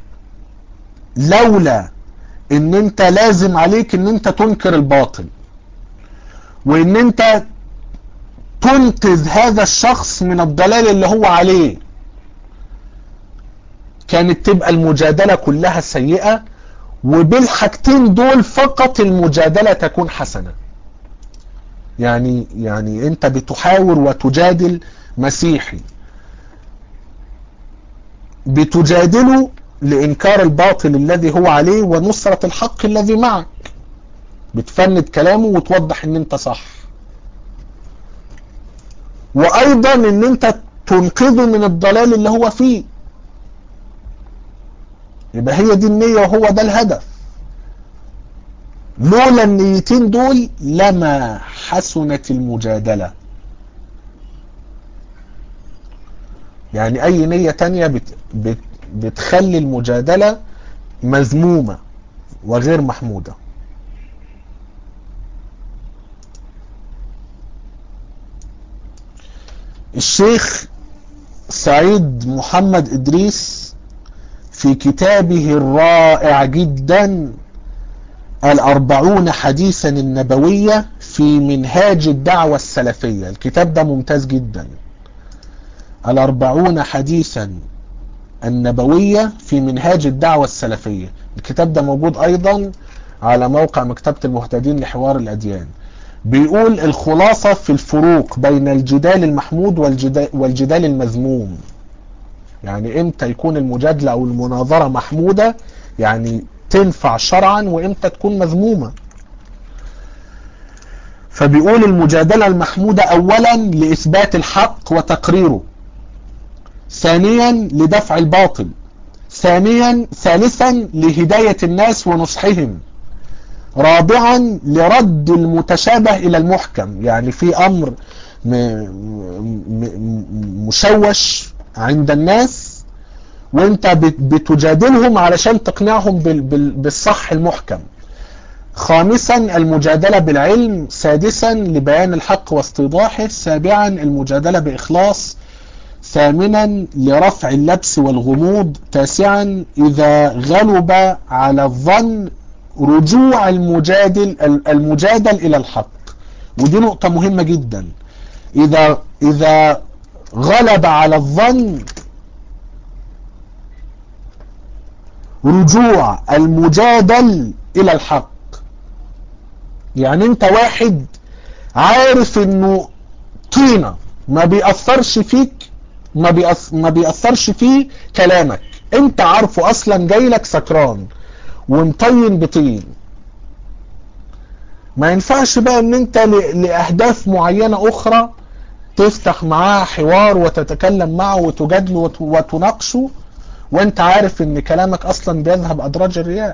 لولا ان انت لازم عليك ان انت تنكر الباطل وان انت تنقذ هذا الشخص من الضلال اللي هو عليه كانت تبقى المجادلة كلها سيئة وبالحاجتين دول فقط المجادلة تكون حسنة يعني يعني انت بتحاور وتجادل مسيحي بتجادله لإنكار الباطل الذي هو عليه ونصرة الحق الذي معك بتفند كلامه وتوضح ان انت صح وايضا ان انت تنقذه من الضلال اللي هو فيه يبقى هي دي النية وهو ده الهدف لولا النيتين دول لما حسنت المجادلة يعني اي نية تانية بت بت بتخلي المجادلة مذمومة وغير محمودة الشيخ سعيد محمد إدريس في كتابه الرائع جدا الأربعون حديثا النبوية في منهاج الدعوة السلفية الكتاب ده ممتاز جدا الأربعون حديثا النبوية في منهاج الدعوة السلفية الكتاب ده موجود أيضا على موقع مكتبة المهتدين لحوار الأديان بيقول الخلاصة في الفروق بين الجدال المحمود والجدال, والجدال المذموم يعني امتى يكون المجادلة او المناظرة محمودة يعني تنفع شرعا وامتى تكون مذمومة فبيقول المجادلة المحمودة اولا لإثبات الحق وتقريره ثانيا لدفع الباطل ثانيا ثالثا لهداية الناس ونصحهم رابعا لرد المتشابه الى المحكم يعني في امر مشوش عند الناس وانت بتجادلهم علشان تقنعهم بالصح المحكم خامسا المجادلة بالعلم سادسا لبيان الحق واستيضاحه سابعا المجادلة بإخلاص ثامنا لرفع اللبس والغموض تاسعا إذا غلب على الظن رجوع المجادل المجادل إلى الحق ودي نقطة مهمة جدا إذا إذا غلب على الظن رجوع المجادل إلى الحق يعني أنت واحد عارف إنه طينة ما بيأثرش فيك ما, بيأث... ما بيأثرش فيه كلامك انت عارفه اصلا جاي لك سكران ومطين بطين ما ينفعش بقى ان انت ل... لاهداف معينة اخرى تفتح معاه حوار وتتكلم معه وتجادله وت... وتناقشه وانت عارف ان كلامك اصلا بيذهب ادراج الرياح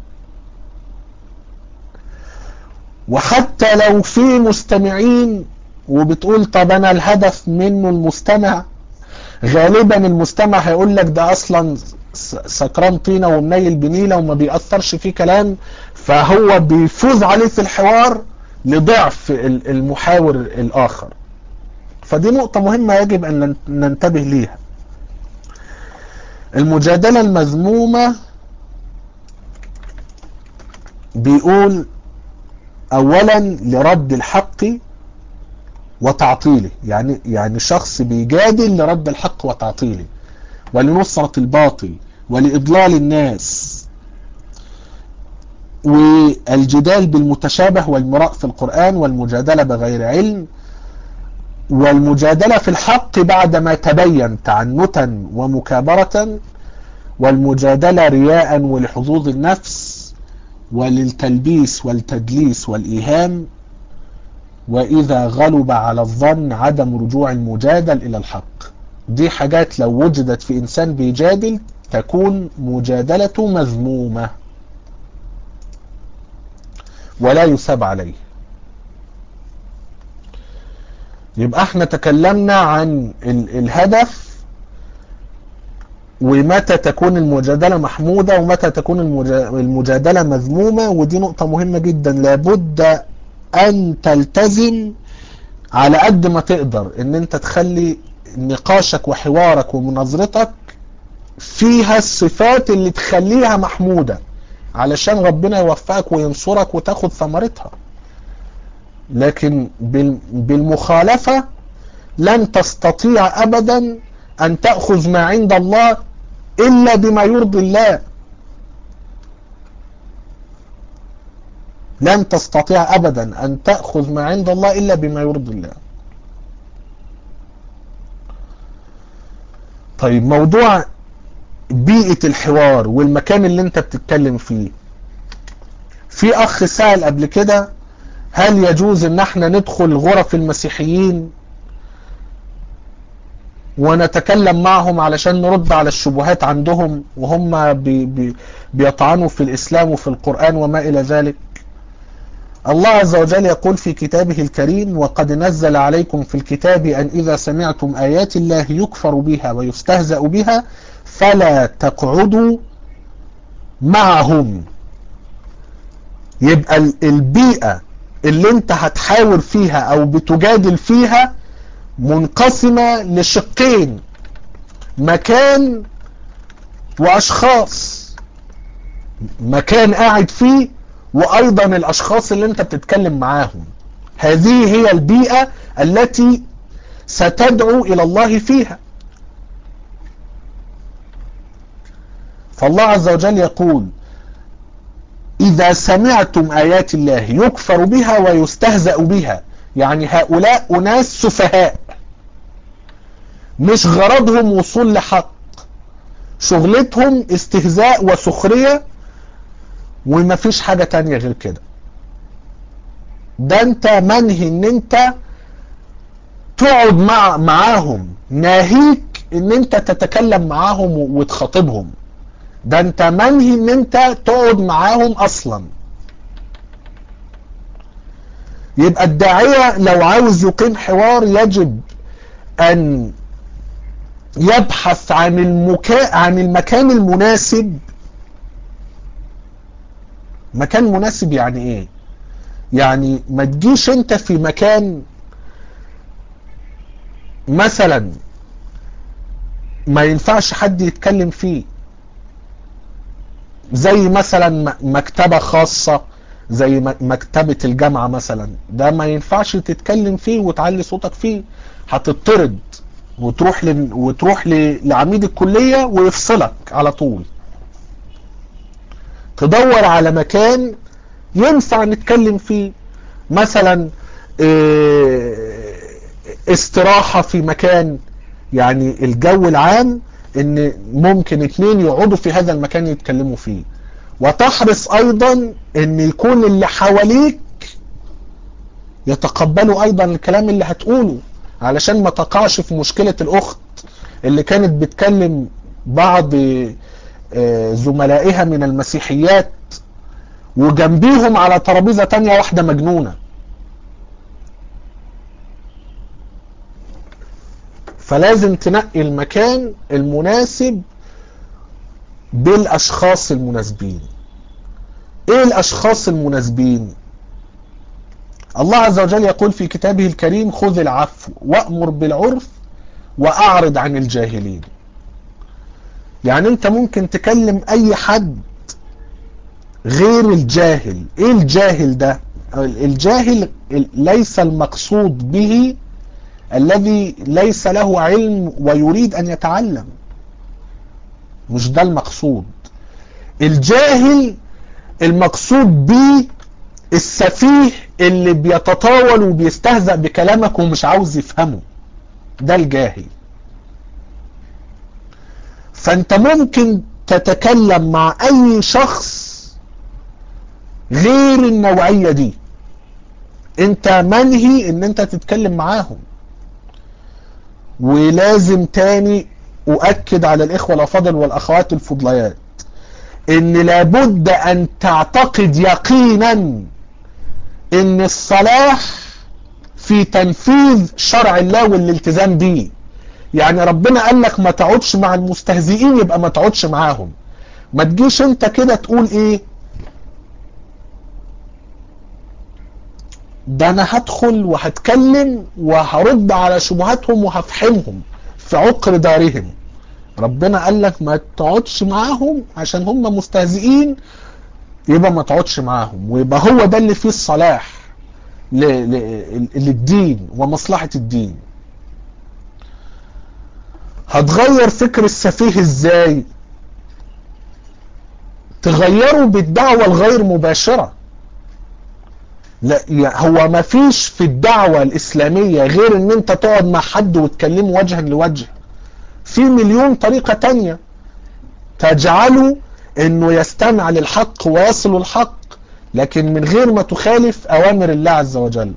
وحتى لو في مستمعين وبتقول طب انا الهدف منه المستمع غالبا المستمع هيقول لك ده اصلا سكران طينة ومنيل بنيلة وما بيأثرش فيه كلام فهو بيفوز عليه في الحوار لضعف المحاور الاخر فدي نقطة مهمة يجب ان ننتبه ليها المجادلة المذمومة بيقول اولا لرد الحق وتعطيله يعني يعني شخص بيجادل لرد الحق وتعطيله ولنصرة الباطل ولإضلال الناس والجدال بالمتشابه والمراء في القرآن والمجادلة بغير علم والمجادلة في الحق بعدما تبين تعنتا ومكابرة والمجادلة رياء ولحظوظ النفس وللتلبيس والتدليس والإيهام وإذا غلب على الظن عدم رجوع المجادل إلى الحق دي حاجات لو وجدت في إنسان بيجادل تكون مجادلته مذمومة ولا يثاب عليه يبقى احنا تكلمنا عن الهدف ومتى تكون المجادلة محمودة ومتى تكون المجادلة مذمومة ودي نقطة مهمة جدا لابد ان تلتزم على قد ما تقدر ان انت تخلي نقاشك وحوارك ومناظرتك فيها الصفات اللي تخليها محمودة علشان ربنا يوفقك وينصرك وتاخد ثمرتها لكن بالمخالفة لن تستطيع ابدا ان تأخذ ما عند الله الا بما يرضي الله لن تستطيع ابدا ان تأخذ ما عند الله الا بما يرضي الله طيب موضوع بيئة الحوار والمكان اللي انت بتتكلم فيه في اخ سأل قبل كده هل يجوز ان احنا ندخل غرف المسيحيين ونتكلم معهم علشان نرد على الشبهات عندهم وهم بي بي بيطعنوا في الاسلام وفي القرآن وما الى ذلك الله عز وجل يقول في كتابه الكريم وقد نزل عليكم في الكتاب أن إذا سمعتم آيات الله يكفر بها ويستهزأ بها فلا تقعدوا معهم يبقى البيئة اللي انت هتحاور فيها او بتجادل فيها منقسمة لشقين مكان واشخاص مكان قاعد فيه وايضا الاشخاص اللي انت بتتكلم معاهم هذه هي البيئة التي ستدعو الى الله فيها فالله عز وجل يقول اذا سمعتم ايات الله يكفر بها ويستهزأ بها يعني هؤلاء اناس سفهاء مش غرضهم وصول لحق شغلتهم استهزاء وسخرية وما فيش حاجة تانية غير كده ده انت منهي ان انت تقعد مع معاهم ناهيك ان انت تتكلم معاهم وتخاطبهم ده انت منهي ان انت تقعد معاهم اصلا يبقى الداعية لو عاوز يقيم حوار يجب ان يبحث عن المكا... عن المكان المناسب مكان مناسب يعني ايه يعني ما تجيش انت في مكان مثلا ما ينفعش حد يتكلم فيه زي مثلا مكتبة خاصة زي مكتبة الجامعة مثلا ده ما ينفعش تتكلم فيه وتعلي صوتك فيه هتطرد وتروح ل... وتروح ل... لعميد الكلية ويفصلك على طول تدور على مكان ينفع نتكلم فيه مثلا استراحة في مكان يعني الجو العام ان ممكن اتنين يقعدوا في هذا المكان يتكلموا فيه وتحرص ايضا ان يكون اللي حواليك يتقبلوا ايضا الكلام اللي هتقوله علشان ما تقعش في مشكلة الاخت اللي كانت بتكلم بعض زملائها من المسيحيات وجنبيهم على ترابيزة تانية واحدة مجنونة فلازم تنقي المكان المناسب بالاشخاص المناسبين ايه الاشخاص المناسبين الله عز وجل يقول في كتابه الكريم خذ العفو وامر بالعرف واعرض عن الجاهلين يعني انت ممكن تكلم اي حد غير الجاهل ايه الجاهل ده الجاهل ليس المقصود به الذي ليس له علم ويريد ان يتعلم مش ده المقصود الجاهل المقصود به السفيه اللي بيتطاول وبيستهزأ بكلامك ومش عاوز يفهمه ده الجاهل فانت ممكن تتكلم مع اي شخص غير النوعية دي انت منهي ان انت تتكلم معاهم ولازم تاني اؤكد على الاخوة الافاضل والاخوات الفضليات ان لابد ان تعتقد يقينا ان الصلاح في تنفيذ شرع الله والالتزام بيه يعني ربنا قال لك ما تقعدش مع المستهزئين يبقى ما تقعدش معاهم ما تجيش انت كده تقول ايه ده انا هدخل وهتكلم وهرد على شبهاتهم وهفحمهم في عقر دارهم ربنا قال لك ما تقعدش معاهم عشان هم مستهزئين يبقى ما تقعدش معاهم ويبقى هو ده اللي فيه الصلاح للدين ومصلحة الدين هتغير فكر السفيه ازاي تغيره بالدعوة الغير مباشرة لا هو ما فيش في الدعوة الإسلامية غير ان انت تقعد مع حد وتكلمه وجها لوجه في مليون طريقة تانية تجعله انه يستمع للحق ويصل الحق لكن من غير ما تخالف اوامر الله عز وجل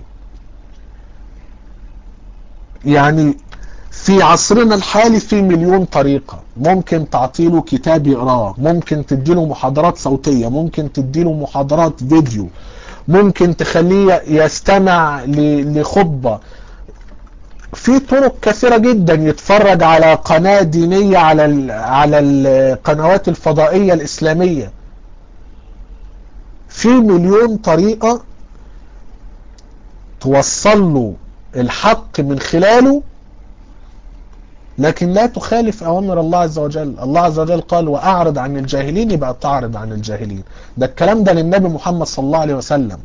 يعني في عصرنا الحالي في مليون طريقة ممكن تعطيله كتاب يقراه ممكن تديله محاضرات صوتية ممكن تديله محاضرات فيديو ممكن تخليه يستمع لخطبة في طرق كثيرة جدا يتفرج على قناة دينية على على القنوات الفضائية الإسلامية في مليون طريقة توصل له الحق من خلاله لكن لا تخالف أوامر الله عز وجل الله عز وجل قال وأعرض عن الجاهلين يبقى تعرض عن الجاهلين ده الكلام ده للنبي محمد صلى الله عليه وسلم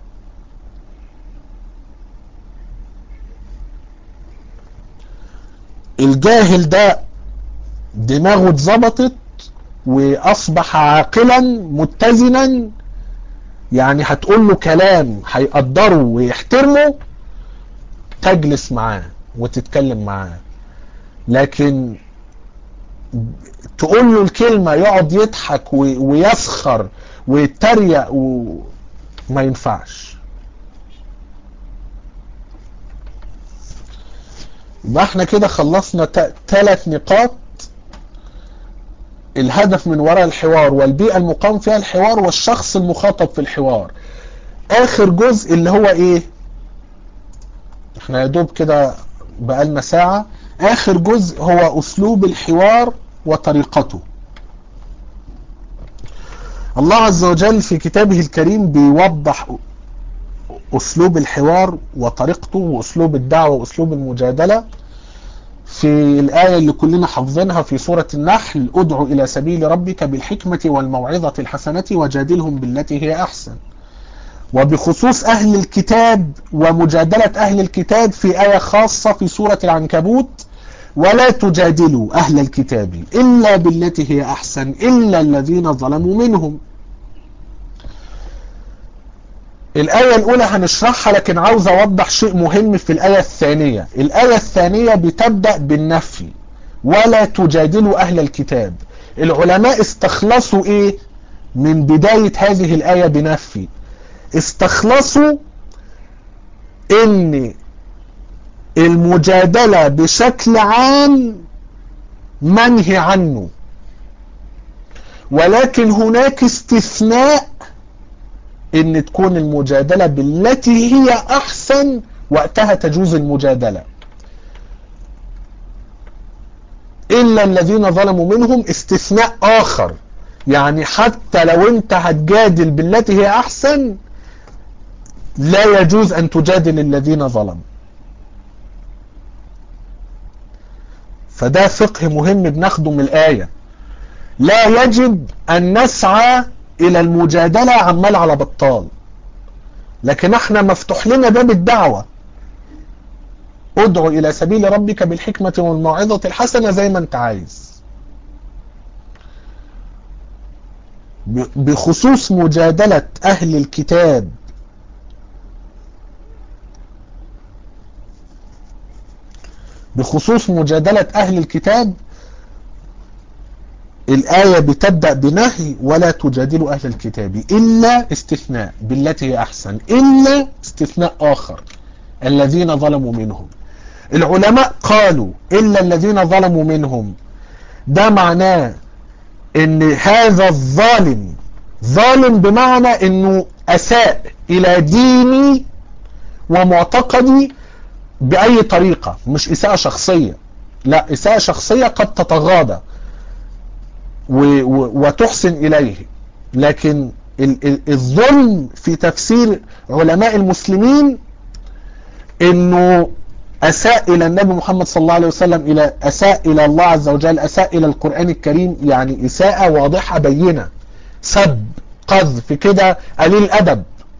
الجاهل ده دماغه اتظبطت واصبح عاقلا متزنا يعني هتقول له كلام هيقدره ويحترمه تجلس معاه وتتكلم معاه لكن تقول له الكلمة يقعد يضحك ويسخر ويتريق وما ينفعش يبقى احنا كده خلصنا ثلاث نقاط الهدف من وراء الحوار والبيئة المقام فيها الحوار والشخص المخاطب في الحوار اخر جزء اللي هو ايه احنا يا دوب كده بقالنا ساعة آخر جزء هو أسلوب الحوار وطريقته الله عز وجل في كتابه الكريم بيوضح أسلوب الحوار وطريقته وأسلوب الدعوة وأسلوب المجادلة في الآية اللي كلنا حافظينها في سورة النحل ادع إلى سبيل ربك بالحكمة والموعظة الحسنة وجادلهم بالتي هي أحسن وبخصوص أهل الكتاب ومجادلة أهل الكتاب في آية خاصة في سورة العنكبوت ولا تجادلوا أهل الكتاب إلا بالتي هي أحسن إلا الذين ظلموا منهم الآية الأولى هنشرحها لكن عاوز أوضح شيء مهم في الآية الثانية الآية الثانية بتبدأ بالنفي ولا تجادلوا أهل الكتاب العلماء استخلصوا إيه من بداية هذه الآية بنفي استخلصوا ان المجادلة بشكل عام منهي عنه ولكن هناك استثناء ان تكون المجادلة بالتي هي احسن وقتها تجوز المجادلة الا الذين ظلموا منهم استثناء اخر يعني حتى لو انت هتجادل بالتي هي احسن لا يجوز ان تجادل الذين ظلموا فده فقه مهم بناخده من الآية لا يجب أن نسعى إلى المجادلة عمال على بطال لكن احنا مفتوح لنا باب الدعوة ادعو إلى سبيل ربك بالحكمة والموعظة الحسنة زي ما انت عايز بخصوص مجادلة أهل الكتاب بخصوص مجادلة أهل الكتاب الآية بتبدأ بنهي ولا تجادلوا أهل الكتاب إلا استثناء بالتي هي أحسن إلا استثناء آخر الذين ظلموا منهم العلماء قالوا إلا الذين ظلموا منهم ده معناه ان هذا الظالم ظالم بمعنى انه اساء الى ديني ومعتقدي باي طريقة مش اساءة شخصية لا اساءة شخصية قد تتغاضى وتحسن اليه لكن الظلم في تفسير علماء المسلمين انه اساء الى النبي محمد صلى الله عليه وسلم الى اساء الى الله عز وجل اساء الى القرآن الكريم يعني اساءة واضحة بينة سب قذف كده قليل ادب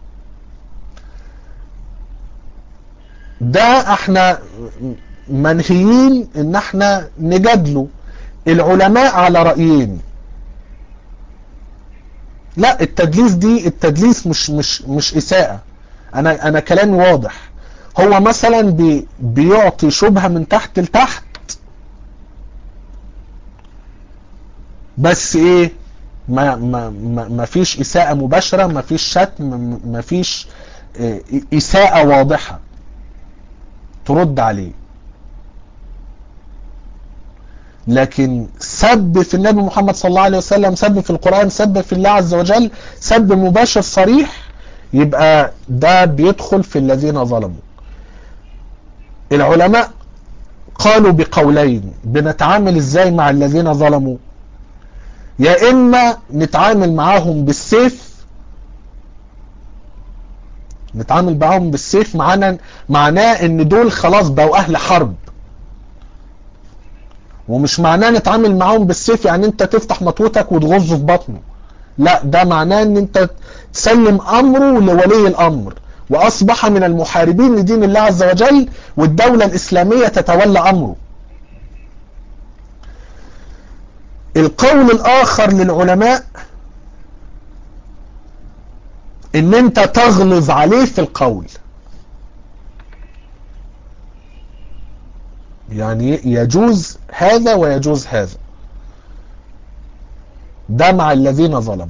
ده احنا منهيين ان احنا نجادله العلماء على رأيين لا التدليس دي التدليس مش مش مش اساءة انا انا كلامي واضح هو مثلا بي بيعطي شبهة من تحت لتحت بس ايه ما, ما, ما, ما فيش اساءة مباشرة ما فيش شتم ما فيش اساءة واضحة ترد عليه لكن سب في النبي محمد صلى الله عليه وسلم سب في القرآن سب في الله عز وجل سب مباشر صريح يبقى ده بيدخل في الذين ظلموا العلماء قالوا بقولين بنتعامل ازاي مع الذين ظلموا يا اما نتعامل معاهم بالسيف نتعامل معاهم بالسيف معانا معناه ان دول خلاص بقوا اهل حرب ومش معناه نتعامل معاهم بالسيف يعني انت تفتح مطوتك وتغزه في بطنه لا ده معناه ان انت تسلم امره لولي الامر واصبح من المحاربين لدين الله عز وجل والدولة الاسلامية تتولى امره القول الاخر للعلماء ان انت تغلظ عليه في القول يعني يجوز هذا ويجوز هذا ده مع الذين ظلموا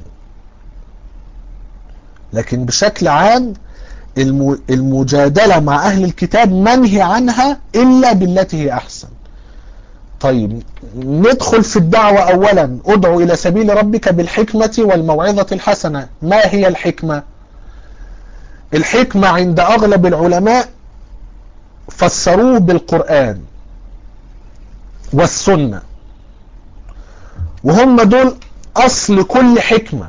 لكن بشكل عام المجادلة مع أهل الكتاب منهي عنها إلا بالتي هي أحسن طيب ندخل في الدعوة أولا ادعو إلى سبيل ربك بالحكمة والموعظة الحسنة ما هي الحكمة الحكمة عند أغلب العلماء فسروه بالقرآن والسنة وهم دول أصل كل حكمة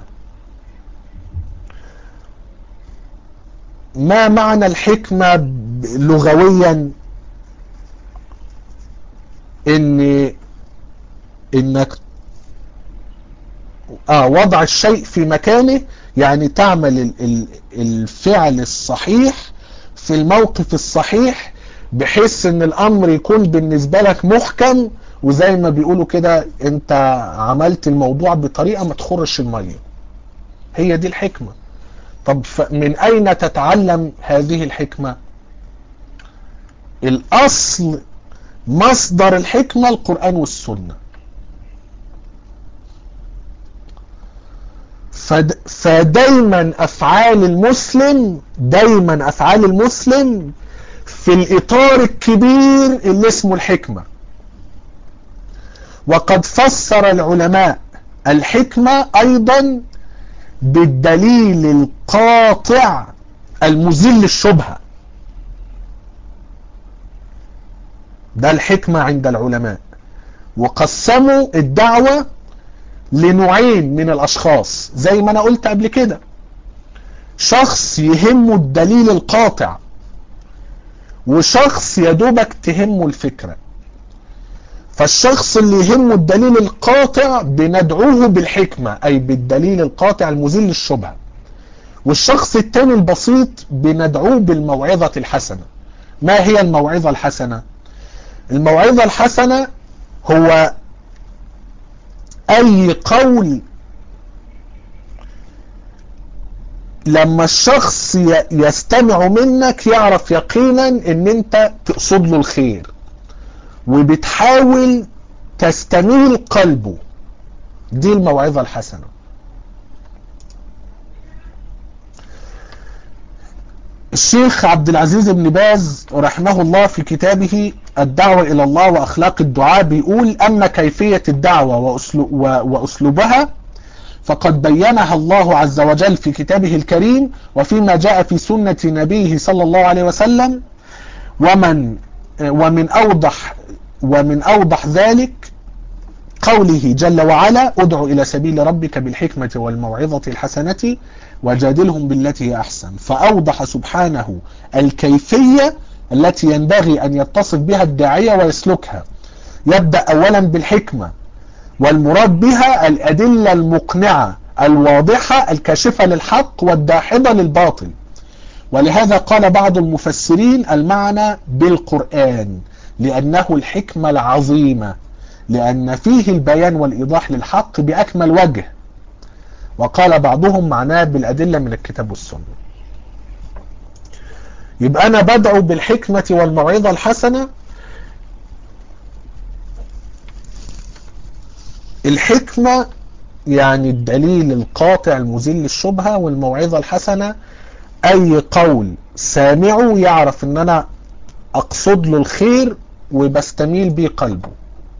ما معنى الحكمة لغويا ان انك اه وضع الشيء في مكانه يعني تعمل ال- ال- الفعل الصحيح في الموقف الصحيح بحيث ان الامر يكون بالنسبة لك محكم وزي ما بيقولوا كده انت عملت الموضوع بطريقة ما تخرش المية هي دي الحكمة طب ف- من اين تتعلم هذه الحكمة الاصل مصدر الحكمة القرآن والسنة فد... فدايما افعال المسلم دايما افعال المسلم في الاطار الكبير اللي اسمه الحكمة وقد فسر العلماء الحكمة ايضا بالدليل القاطع المزيل للشبهة ده الحكمة عند العلماء وقسموا الدعوة لنوعين من الاشخاص زي ما انا قلت قبل كده شخص يهمه الدليل القاطع وشخص يدوبك تهمه الفكرة فالشخص اللي يهمه الدليل القاطع بندعوه بالحكمة اي بالدليل القاطع المزيل للشبهة والشخص التاني البسيط بندعوه بالموعظة الحسنة ما هي الموعظة الحسنة الموعظة الحسنة هو اي قول لما الشخص ي- يستمع منك يعرف يقينا ان انت تقصد له الخير وبتحاول تستميل قلبه دي الموعظة الحسنة الشيخ عبد العزيز بن باز رحمه الله في كتابه الدعوة إلى الله وأخلاق الدعاء بيقول أما كيفية الدعوة وأسلو- و- وأسلوبها فقد بينها الله عز وجل في كتابه الكريم وفيما جاء في سنة نبيه صلى الله عليه وسلم ومن ومن أوضح ومن أوضح ذلك قوله جل وعلا ادع إلى سبيل ربك بالحكمة والموعظة الحسنة وجادلهم بالتي هي أحسن فأوضح سبحانه الكيفية التي ينبغي أن يتصف بها الداعية ويسلكها يبدأ أولا بالحكمة والمراد بها الأدلة المقنعة الواضحة الكاشفة للحق والداحضة للباطل ولهذا قال بعض المفسرين المعنى بالقرآن لأنه الحكمة العظيمة لأن فيه البيان والإيضاح للحق بأكمل وجه وقال بعضهم معناه بالأدلة من الكتاب والسنة يبقى أنا بدعو بالحكمة والموعظة الحسنة الحكمة يعني الدليل القاطع المزيل للشبهة والموعظة الحسنة أي قول سامعه يعرف أن أنا أقصد له الخير وبستميل بيه قلبه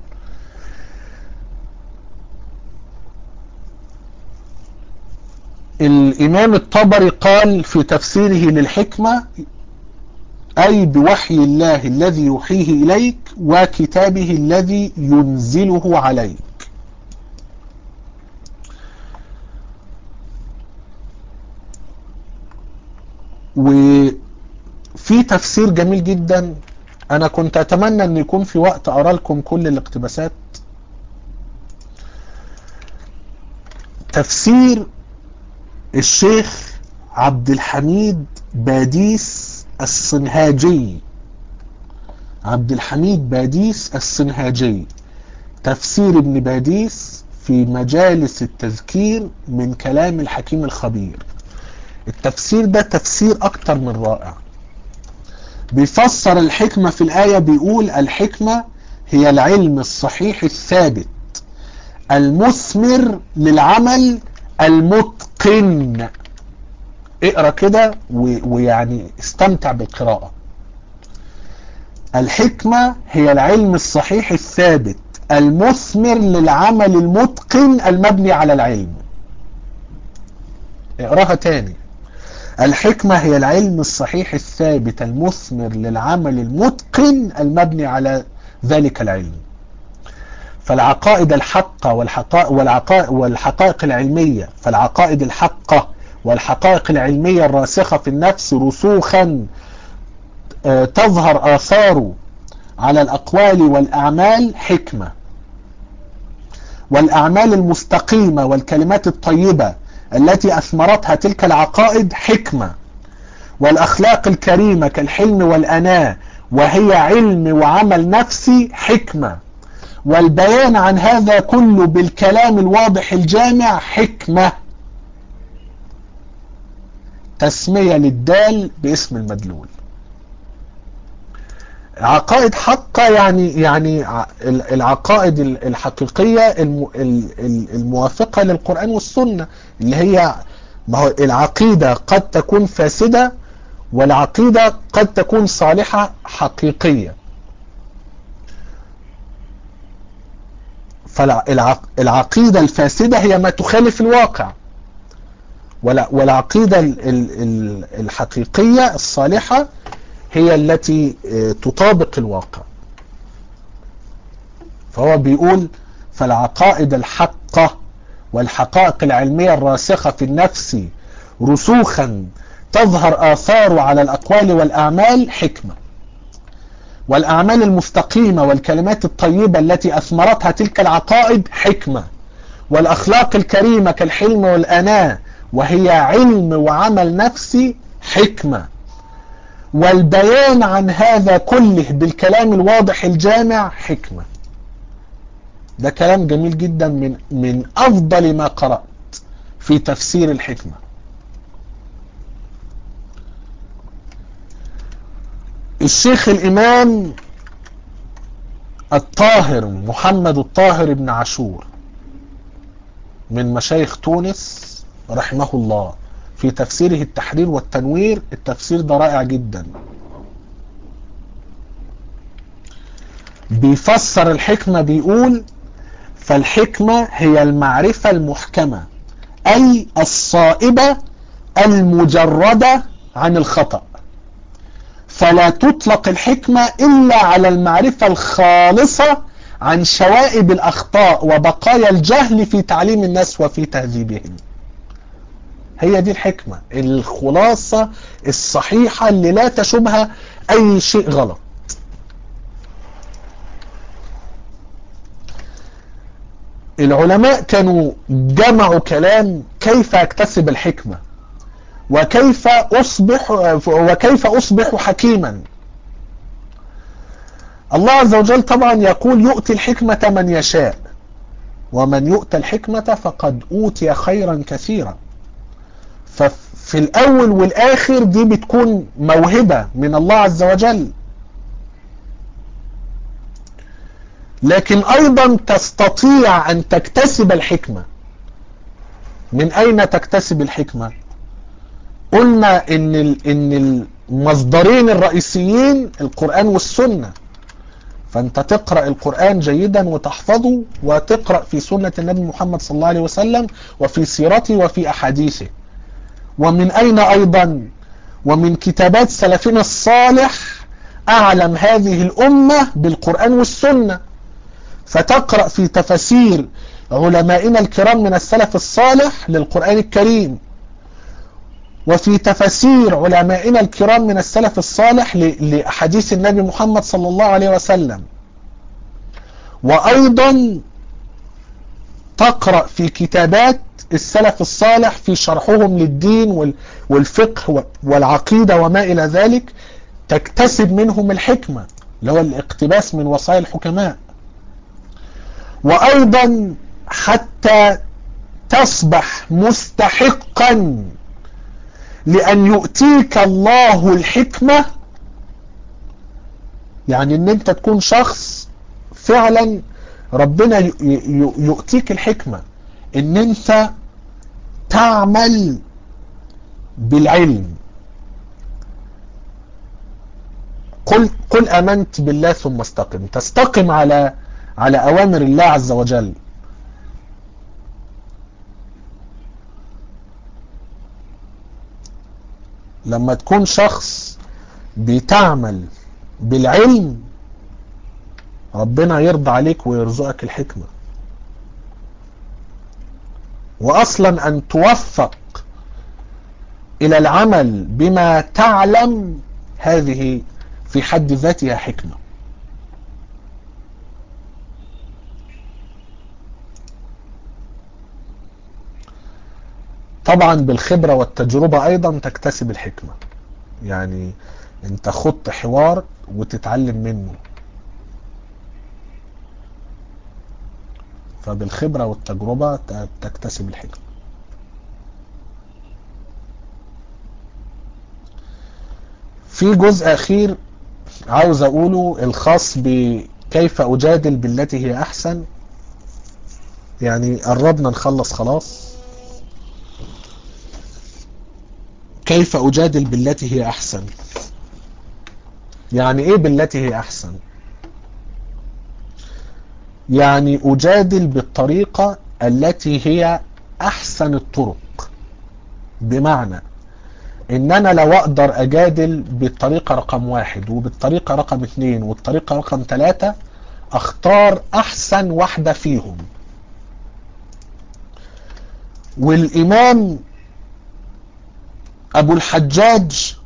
الإمام الطبري قال في تفسيره للحكمة أي بوحي الله الذي يوحيه إليك وكتابه الذي ينزله عليك وفي تفسير جميل جدا أنا كنت أتمنى أن يكون في وقت أرى لكم كل الاقتباسات تفسير الشيخ عبد الحميد باديس الصنهاجي عبد الحميد باديس الصنهاجي تفسير ابن باديس في مجالس التذكير من كلام الحكيم الخبير التفسير ده تفسير اكتر من رائع بيفسر الحكمة في الآية بيقول الحكمة هي العلم الصحيح الثابت المثمر للعمل المتقن اقرا كده ويعني استمتع بالقراءة الحكمة هي العلم الصحيح الثابت المثمر للعمل المتقن المبني على العلم اقراها تاني الحكمة هي العلم الصحيح الثابت المثمر للعمل المتقن المبني على ذلك العلم فالعقائد الحقة والحقائق, والعقائق, والحقائق العلمية فالعقائد الحقة والحقائق العلمية الراسخة في النفس رسوخا تظهر آثاره على الأقوال والأعمال حكمة والأعمال المستقيمة والكلمات الطيبة التي أثمرتها تلك العقائد حكمة والأخلاق الكريمة كالحلم والأناة وهي علم وعمل نفسي حكمة والبيان عن هذا كله بالكلام الواضح الجامع حكمة تسمية للدال باسم المدلول عقائد حقة يعني يعني العقائد الحقيقية الموافقة للقرآن والسنة اللي هي ما هو العقيدة قد تكون فاسدة والعقيدة قد تكون صالحة حقيقية فالعقيدة الفاسدة هي ما تخالف الواقع والعقيدة الحقيقية الصالحة هي التي تطابق الواقع فهو بيقول فالعقائد الحقة والحقائق العلمية الراسخة في النفس رسوخا تظهر آثار على الأقوال والأعمال حكمة والأعمال المستقيمة والكلمات الطيبة التي أثمرتها تلك العقائد حكمة والأخلاق الكريمة كالحلم والأناة وهي علم وعمل نفسي حكمة والبيان عن هذا كله بالكلام الواضح الجامع حكمة ده كلام جميل جدا من من أفضل ما قرأت في تفسير الحكمة الشيخ الإمام الطاهر محمد الطاهر بن عاشور من مشايخ تونس رحمه الله في تفسيره التحرير والتنوير التفسير ده رائع جدا بيفسر الحكمة بيقول فالحكمة هي المعرفة المحكمة أي الصائبة المجردة عن الخطأ فلا تطلق الحكمة إلا على المعرفة الخالصة عن شوائب الأخطاء وبقايا الجهل في تعليم الناس وفي تهذيبهم هي دي الحكمة الخلاصة الصحيحة اللي لا تشبه أي شيء غلط العلماء كانوا جمعوا كلام كيف اكتسب الحكمة وكيف أصبح وكيف أصبح حكيما الله عز وجل طبعا يقول يؤتي الحكمة من يشاء ومن يؤتى الحكمة فقد أوتي خيرا كثيرا ففي الأول والآخر دي بتكون موهبة من الله عز وجل لكن أيضا تستطيع أن تكتسب الحكمة من أين تكتسب الحكمة قلنا إن إن المصدرين الرئيسيين القرآن والسنة فأنت تقرأ القرآن جيدا وتحفظه وتقرأ في سنة النبي محمد صلى الله عليه وسلم وفي سيرته وفي أحاديثه ومن أين أيضا ومن كتابات سلفنا الصالح أعلم هذه الأمة بالقرآن والسنة فتقرأ في تفاسير علمائنا الكرام من السلف الصالح للقرآن الكريم وفي تفاسير علمائنا الكرام من السلف الصالح لأحاديث النبي محمد صلى الله عليه وسلم وأيضا تقرأ في كتابات السلف الصالح في شرحهم للدين والفقه والعقيدة وما إلى ذلك تكتسب منهم الحكمة اللي هو الاقتباس من وصايا الحكماء وأيضا حتى تصبح مستحقا لأن يؤتيك الله الحكمة يعني ان انت تكون شخص فعلا ربنا يؤتيك الحكمة ان انت تعمل بالعلم قل قل امنت بالله ثم استقم تستقم على على اوامر الله عز وجل لما تكون شخص بتعمل بالعلم ربنا يرضى عليك ويرزقك الحكمة واصلا ان توفق الى العمل بما تعلم هذه في حد ذاتها حكمة طبعا بالخبرة والتجربة ايضا تكتسب الحكمة يعني انت خدت حوار وتتعلم منه فبالخبرة والتجربة تكتسب الحكمة في جزء اخير عاوز اقوله الخاص بكيف اجادل بالتي هي احسن يعني قربنا نخلص خلاص كيف اجادل بالتي هي احسن يعني ايه بالتي هي احسن يعني اجادل بالطريقة التي هي احسن الطرق بمعنى ان انا لو اقدر اجادل بالطريقة رقم واحد وبالطريقة رقم اتنين والطريقة رقم تلاتة اختار احسن واحدة فيهم والامام ابو الحجاج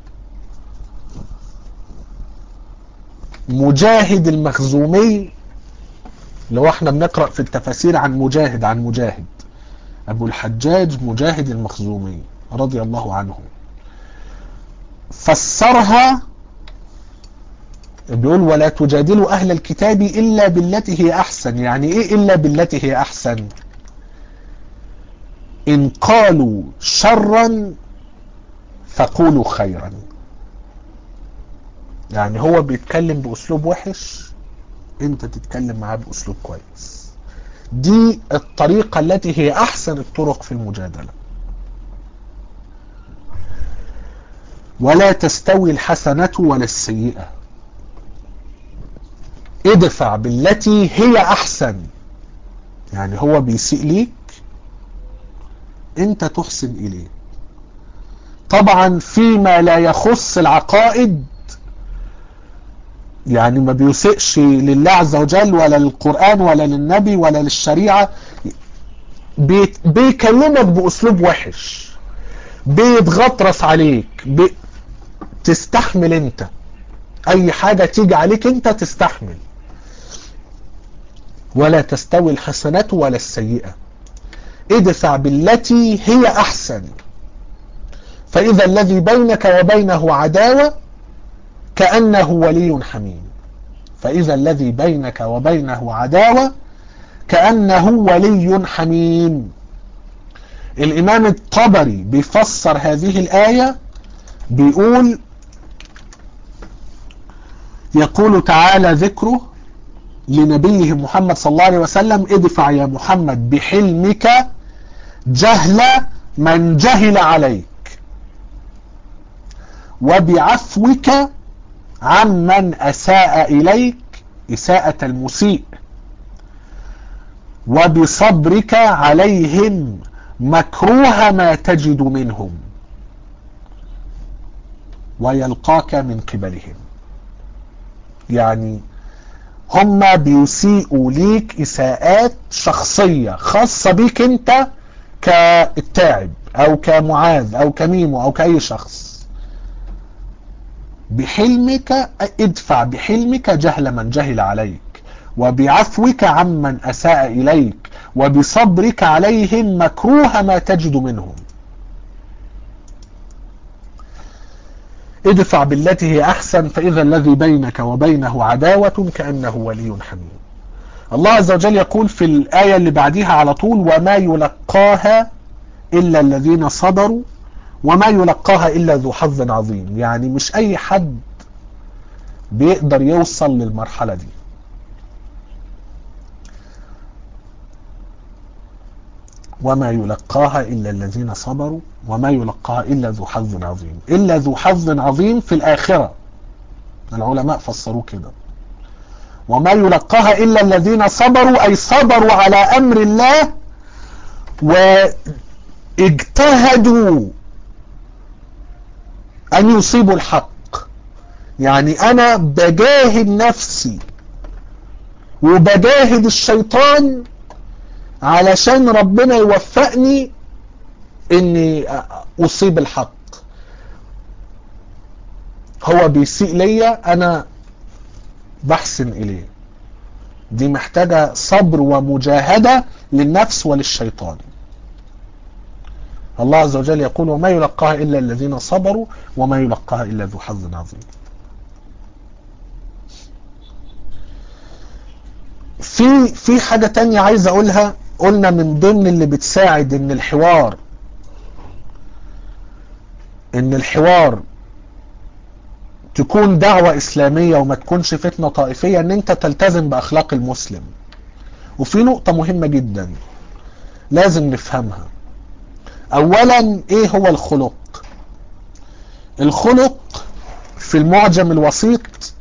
مجاهد المخزومي لو احنا بنقرأ في التفاسير عن مجاهد عن مجاهد ابو الحجاج مجاهد المخزومي رضي الله عنه فسرها بيقول ولا تجادلوا اهل الكتاب الا بالتي هي احسن يعني ايه الا بالتي هي احسن ان قالوا شرا فقولوا خيرا يعني هو بيتكلم باسلوب وحش انت تتكلم معاه باسلوب كويس دي الطريقة التي هي احسن الطرق في المجادلة ولا تستوي الحسنة ولا السيئة ادفع بالتي هي احسن يعني هو بيسيء ليك انت تحسن اليه طبعا فيما لا يخص العقائد يعني ما بيسئش لله عز وجل ولا للقرآن ولا للنبي ولا للشريعة بيكلمك بأسلوب وحش بيتغطرس عليك بي تستحمل انت اي حاجة تيجي عليك انت تستحمل ولا تستوي الحسنة ولا السيئة ادفع بالتي هي احسن فاذا الذي بينك وبينه عداوة كأنه ولي حميم فإذا الذي بينك وبينه عداوة كأنه ولي حميم الإمام الطبري بيفسر هذه الآية بيقول يقول تعالى ذكره لنبيه محمد صلى الله عليه وسلم ادفع يا محمد بحلمك جهل من جهل عليك وبعفوك عمن أساء إليك إساءة المسيء وبصبرك عليهم مكروه ما تجد منهم ويلقاك من قبلهم يعني هم بيسيئوا ليك إساءات شخصية خاصة بيك انت كالتاعب او كمعاذ او كميمو او كأي شخص بحلمك ادفع بحلمك جهل من جهل عليك وبعفوك عمن أساء إليك وبصبرك عليهم مكروه ما تجد منهم ادفع بالتي هي أحسن فإذا الذي بينك وبينه عداوة كأنه ولي حميم الله عز وجل يقول في الآية اللي بعديها على طول وما يلقاها إلا الذين صبروا وما يلقاها إلا ذو حظ عظيم يعني مش أي حد بيقدر يوصل للمرحلة دي وما يلقاها إلا الذين صبروا وما يلقاها إلا ذو حظ عظيم إلا ذو حظ عظيم في الآخرة العلماء فسروا كده وما يلقاها إلا الذين صبروا أي صبروا على أمر الله واجتهدوا أن يصيبوا الحق يعني أنا بجاهد نفسي وبجاهد الشيطان علشان ربنا يوفقني اني اصيب الحق هو بيسيء ليا انا بحسن اليه دي محتاجة صبر ومجاهدة للنفس وللشيطان الله عز وجل يقول وما يلقاها إلا الذين صبروا وما يلقاها إلا ذو حظ عظيم في في حاجة تانية عايز أقولها قلنا من ضمن اللي بتساعد إن الحوار إن الحوار تكون دعوة إسلامية وما تكونش فتنة طائفية إن أنت تلتزم بأخلاق المسلم وفي نقطة مهمة جدا لازم نفهمها أولا إيه هو الخلق الخلق في المعجم الوسيط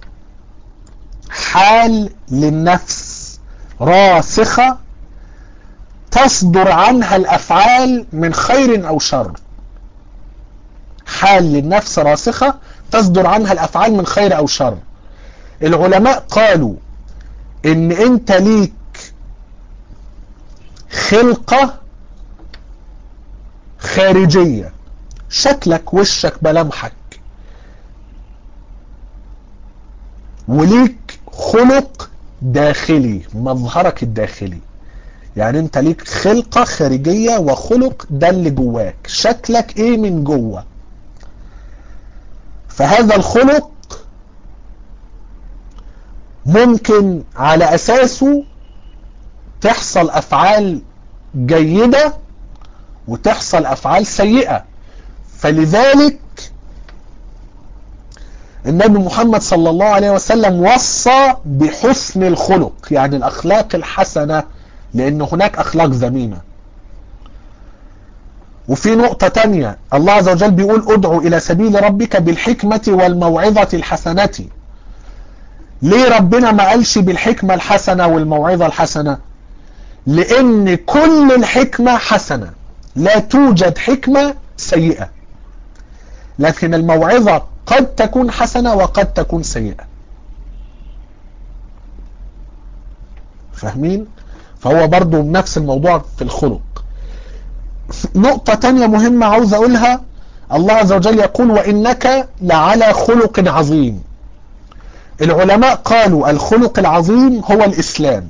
حال للنفس راسخة تصدر عنها الأفعال من خير أو شر حال للنفس راسخة تصدر عنها الأفعال من خير أو شر العلماء قالوا إن أنت ليك خلقة خارجية شكلك وشك ملامحك وليك خلق داخلي مظهرك الداخلي يعني انت ليك خلقة خارجية وخلق ده اللي جواك شكلك ايه من جوه فهذا الخلق ممكن على اساسه تحصل افعال جيدة وتحصل افعال سيئة فلذلك النبي محمد صلى الله عليه وسلم وصى بحسن الخلق يعني الاخلاق الحسنة لان هناك اخلاق ذميمة وفي نقطة تانية الله عز وجل بيقول ادعو الى سبيل ربك بالحكمة والموعظة الحسنة ليه ربنا ما قالش بالحكمة الحسنة والموعظة الحسنة لان كل الحكمة حسنة لا توجد حكمة سيئة لكن الموعظة قد تكون حسنة وقد تكون سيئة فاهمين فهو برضو نفس الموضوع في الخلق نقطة تانية مهمة عاوز اقولها الله عز وجل يقول وانك لعلى خلق عظيم العلماء قالوا الخلق العظيم هو الاسلام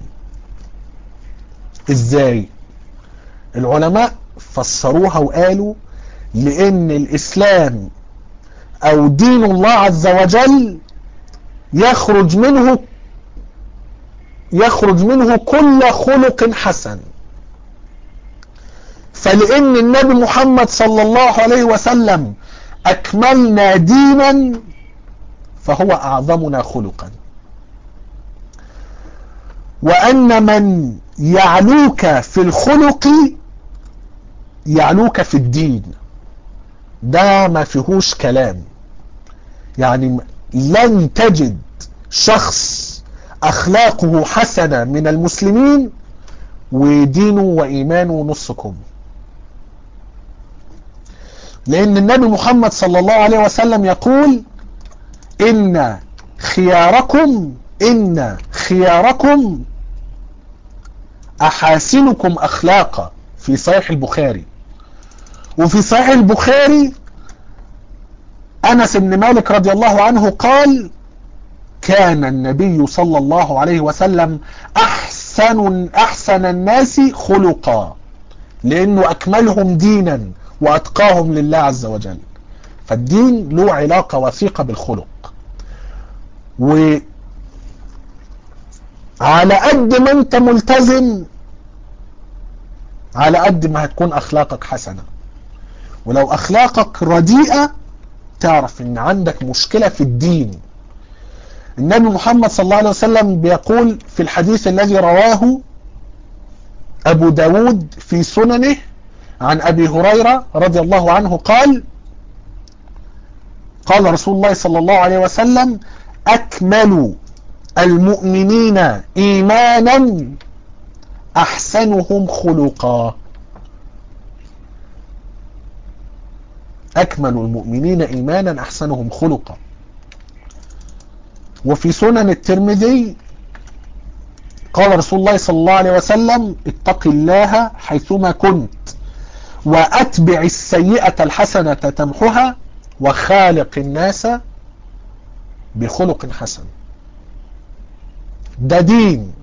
ازاي العلماء فسروها وقالوا لان الاسلام او دين الله عز وجل يخرج منه يخرج منه كل خلق حسن فلان النبي محمد صلى الله عليه وسلم اكملنا دينا فهو اعظمنا خلقا وان من يعلوك في الخلق يعلوك في الدين ده ما فيهوش كلام يعني لن تجد شخص اخلاقه حسنة من المسلمين ودينه وايمانه نصكم لان النبي محمد صلى الله عليه وسلم يقول ان خياركم ان خياركم احاسنكم اخلاقا في صحيح البخاري وفي صحيح البخاري انس بن مالك رضي الله عنه قال كان النبي صلى الله عليه وسلم احسن احسن الناس خلقا لانه اكملهم دينا واتقاهم لله عز وجل فالدين له علاقة وثيقة بالخلق و على قد ما انت ملتزم على قد ما هتكون اخلاقك حسنة ولو اخلاقك رديئة تعرف ان عندك مشكلة في الدين النبي محمد صلى الله عليه وسلم بيقول في الحديث الذي رواه ابو داود في سننه عن ابي هريرة رضي الله عنه قال قال رسول الله صلى الله عليه وسلم اكمل المؤمنين ايمانا احسنهم خلقا اكمل المؤمنين ايمانا احسنهم خلقا وفي سنن الترمذي قال رسول الله صلى الله عليه وسلم اتق الله حيثما كنت وأتبع السيئة الحسنة تمحها وخالق الناس بخلق حسن ده دين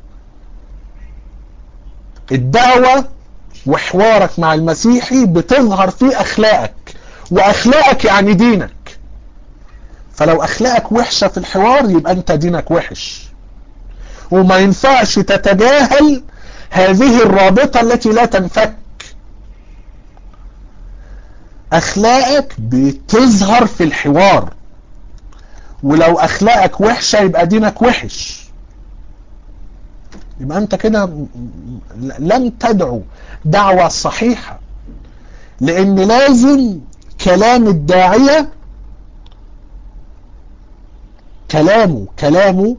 الدعوة وحوارك مع المسيحي بتظهر في أخلاقك وأخلاقك يعني دينك فلو أخلاقك وحشة في الحوار يبقى أنت دينك وحش وما ينفعش تتجاهل هذه الرابطة التي لا تنفك أخلاقك بتظهر في الحوار ولو أخلاقك وحشة يبقى دينك وحش يبقى أنت كده لم تدعو دعوة صحيحة لأن لازم كلام الداعية كلامه كلامه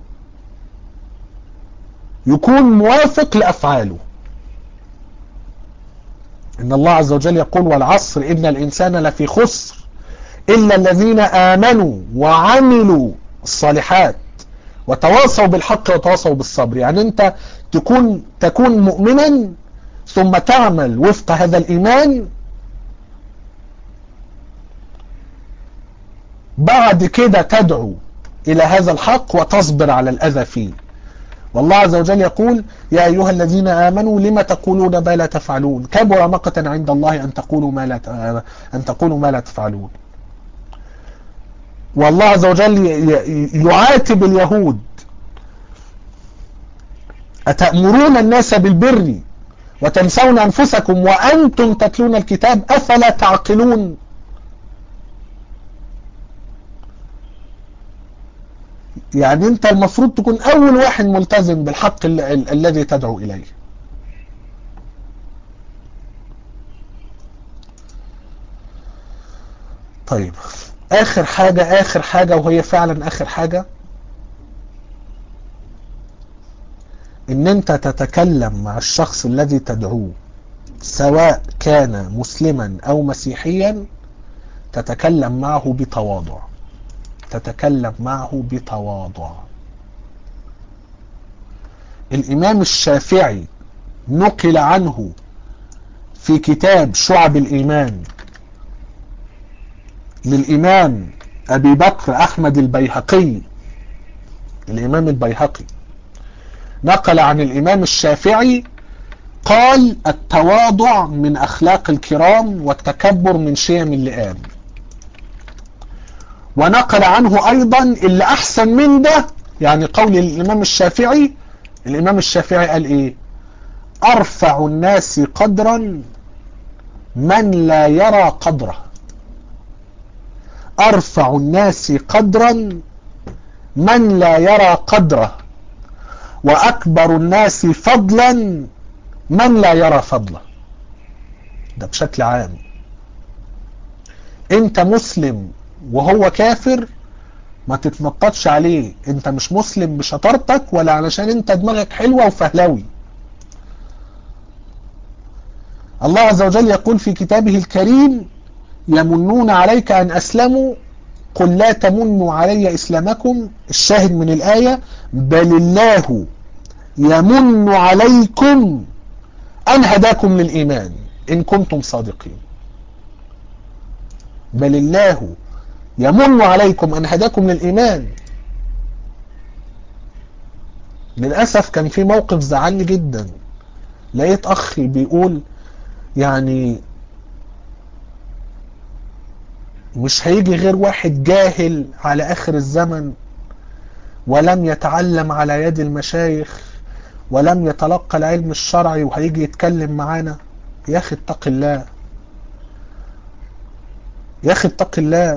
يكون موافق لأفعاله إن الله عز وجل يقول والعصر إن الإنسان لفي خسر إلا الذين آمنوا وعملوا الصالحات وتواصوا بالحق وتواصوا بالصبر يعني أنت تكون تكون مؤمنا ثم تعمل وفق هذا الإيمان بعد كده تدعو إلى هذا الحق وتصبر على الأذى فيه والله عز وجل يقول يا أيها الذين آمنوا لما تقولون ما لا تفعلون كبر مقتا عند الله أن تقولوا ما لا أن تقولوا ما لا تفعلون والله عز وجل يعاتب اليهود أتأمرون الناس بالبر وتنسون أنفسكم وأنتم تتلون الكتاب أفلا تعقلون يعني انت المفروض تكون اول واحد ملتزم بالحق ال ال الذي تدعو اليه طيب اخر حاجة اخر حاجة وهي فعلا اخر حاجة ان انت تتكلم مع الشخص الذي تدعوه سواء كان مسلما او مسيحيا تتكلم معه بتواضع تتكلم معه بتواضع الإمام الشافعي نقل عنه في كتاب شعب الإيمان للإمام أبي بكر أحمد البيهقي الإمام البيهقي نقل عن الإمام الشافعي قال التواضع من أخلاق الكرام والتكبر من شيم اللئام ونقل عنه ايضا اللي احسن من ده يعني قول الامام الشافعي الامام الشافعي قال ايه ارفع الناس قدرا من لا يرى قدره ارفع الناس قدرا من لا يرى قدره واكبر الناس فضلا من لا يرى فضله ده بشكل عام انت مسلم وهو كافر ما تتنططش عليه انت مش مسلم بشطارتك ولا علشان انت دماغك حلوة وفهلوي الله عز وجل يقول في كتابه الكريم يمنون عليك ان اسلموا قل لا تمنوا علي اسلامكم الشاهد من الاية بل الله يمن عليكم ان هداكم للايمان ان كنتم صادقين بل الله يمن عليكم أن هداكم للإيمان للأسف كان في موقف زعلني جدا لقيت أخي بيقول يعني مش هيجي غير واحد جاهل على آخر الزمن ولم يتعلم على يد المشايخ ولم يتلقى العلم الشرعي وهيجي يتكلم معانا يا أخي اتق الله يا أخي اتق الله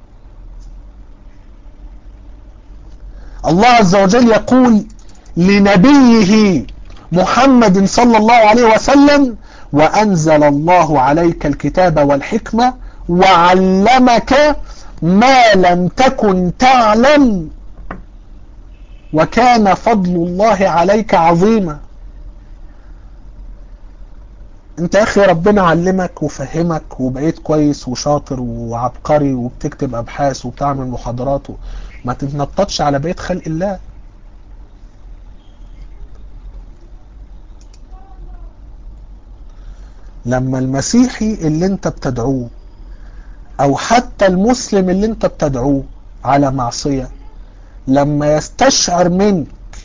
الله عز وجل يقول لنبيه محمد صلى الله عليه وسلم وأنزل الله عليك الكتاب والحكمة وعلمك ما لم تكن تعلم وكان فضل الله عليك عظيما انت يا اخي ربنا علمك وفهمك وبقيت كويس وشاطر وعبقري وبتكتب ابحاث وبتعمل محاضرات ما تتنططش على بيت خلق الله لما المسيحي اللي انت بتدعوه او حتى المسلم اللي انت بتدعوه على معصية لما يستشعر منك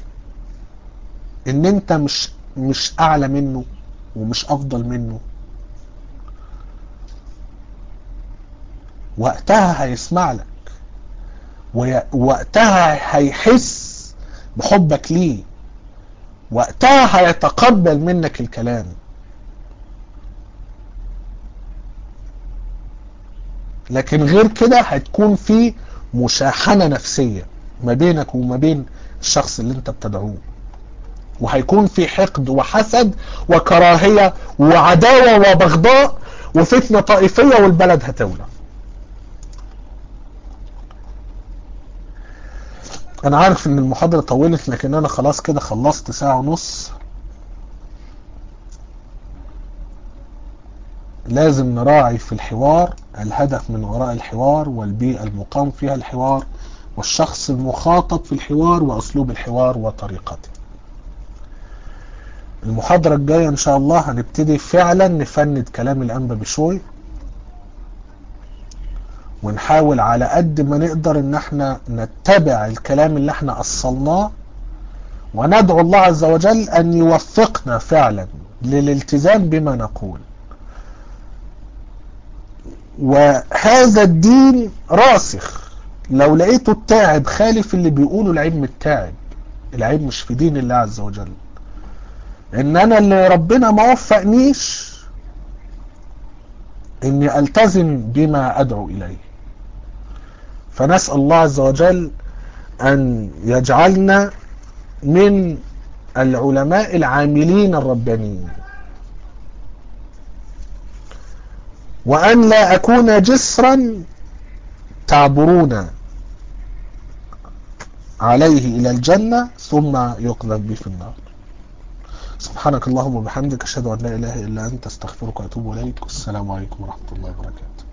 ان انت مش مش اعلى منه ومش افضل منه وقتها هيسمع لك ووقتها هيحس بحبك ليه وقتها هيتقبل منك الكلام لكن غير كده هتكون في مشاحنة نفسية ما بينك وما بين الشخص اللي انت بتدعوه وهيكون في حقد وحسد وكراهية وعداوة وبغضاء وفتنة طائفية والبلد هتولع انا عارف ان المحاضرة طولت لكن انا خلاص كده خلصت ساعة ونص لازم نراعي في الحوار الهدف من وراء الحوار والبيئة المقام فيها الحوار والشخص المخاطب في الحوار واسلوب الحوار وطريقته المحاضرة الجاية ان شاء الله هنبتدي فعلا نفند كلام الانبا بشوي ونحاول على قد ما نقدر ان احنا نتبع الكلام اللي احنا اصلناه وندعو الله عز وجل ان يوفقنا فعلا للالتزام بما نقول وهذا الدين راسخ لو لقيته التاعب خالف اللي بيقوله العيب من التاعب العيب مش في دين الله عز وجل ان انا اللي ربنا ما وفقنيش اني التزم بما ادعو اليه فنسأل الله عز وجل ان يجعلنا من العلماء العاملين الربانيين وان لا اكون جسرا تعبرون عليه الى الجنة ثم يقذف بي في النار سبحانك اللهم وبحمدك اشهد ان لا اله الا انت استغفرك واتوب اليك والسلام عليكم ورحمة الله وبركاته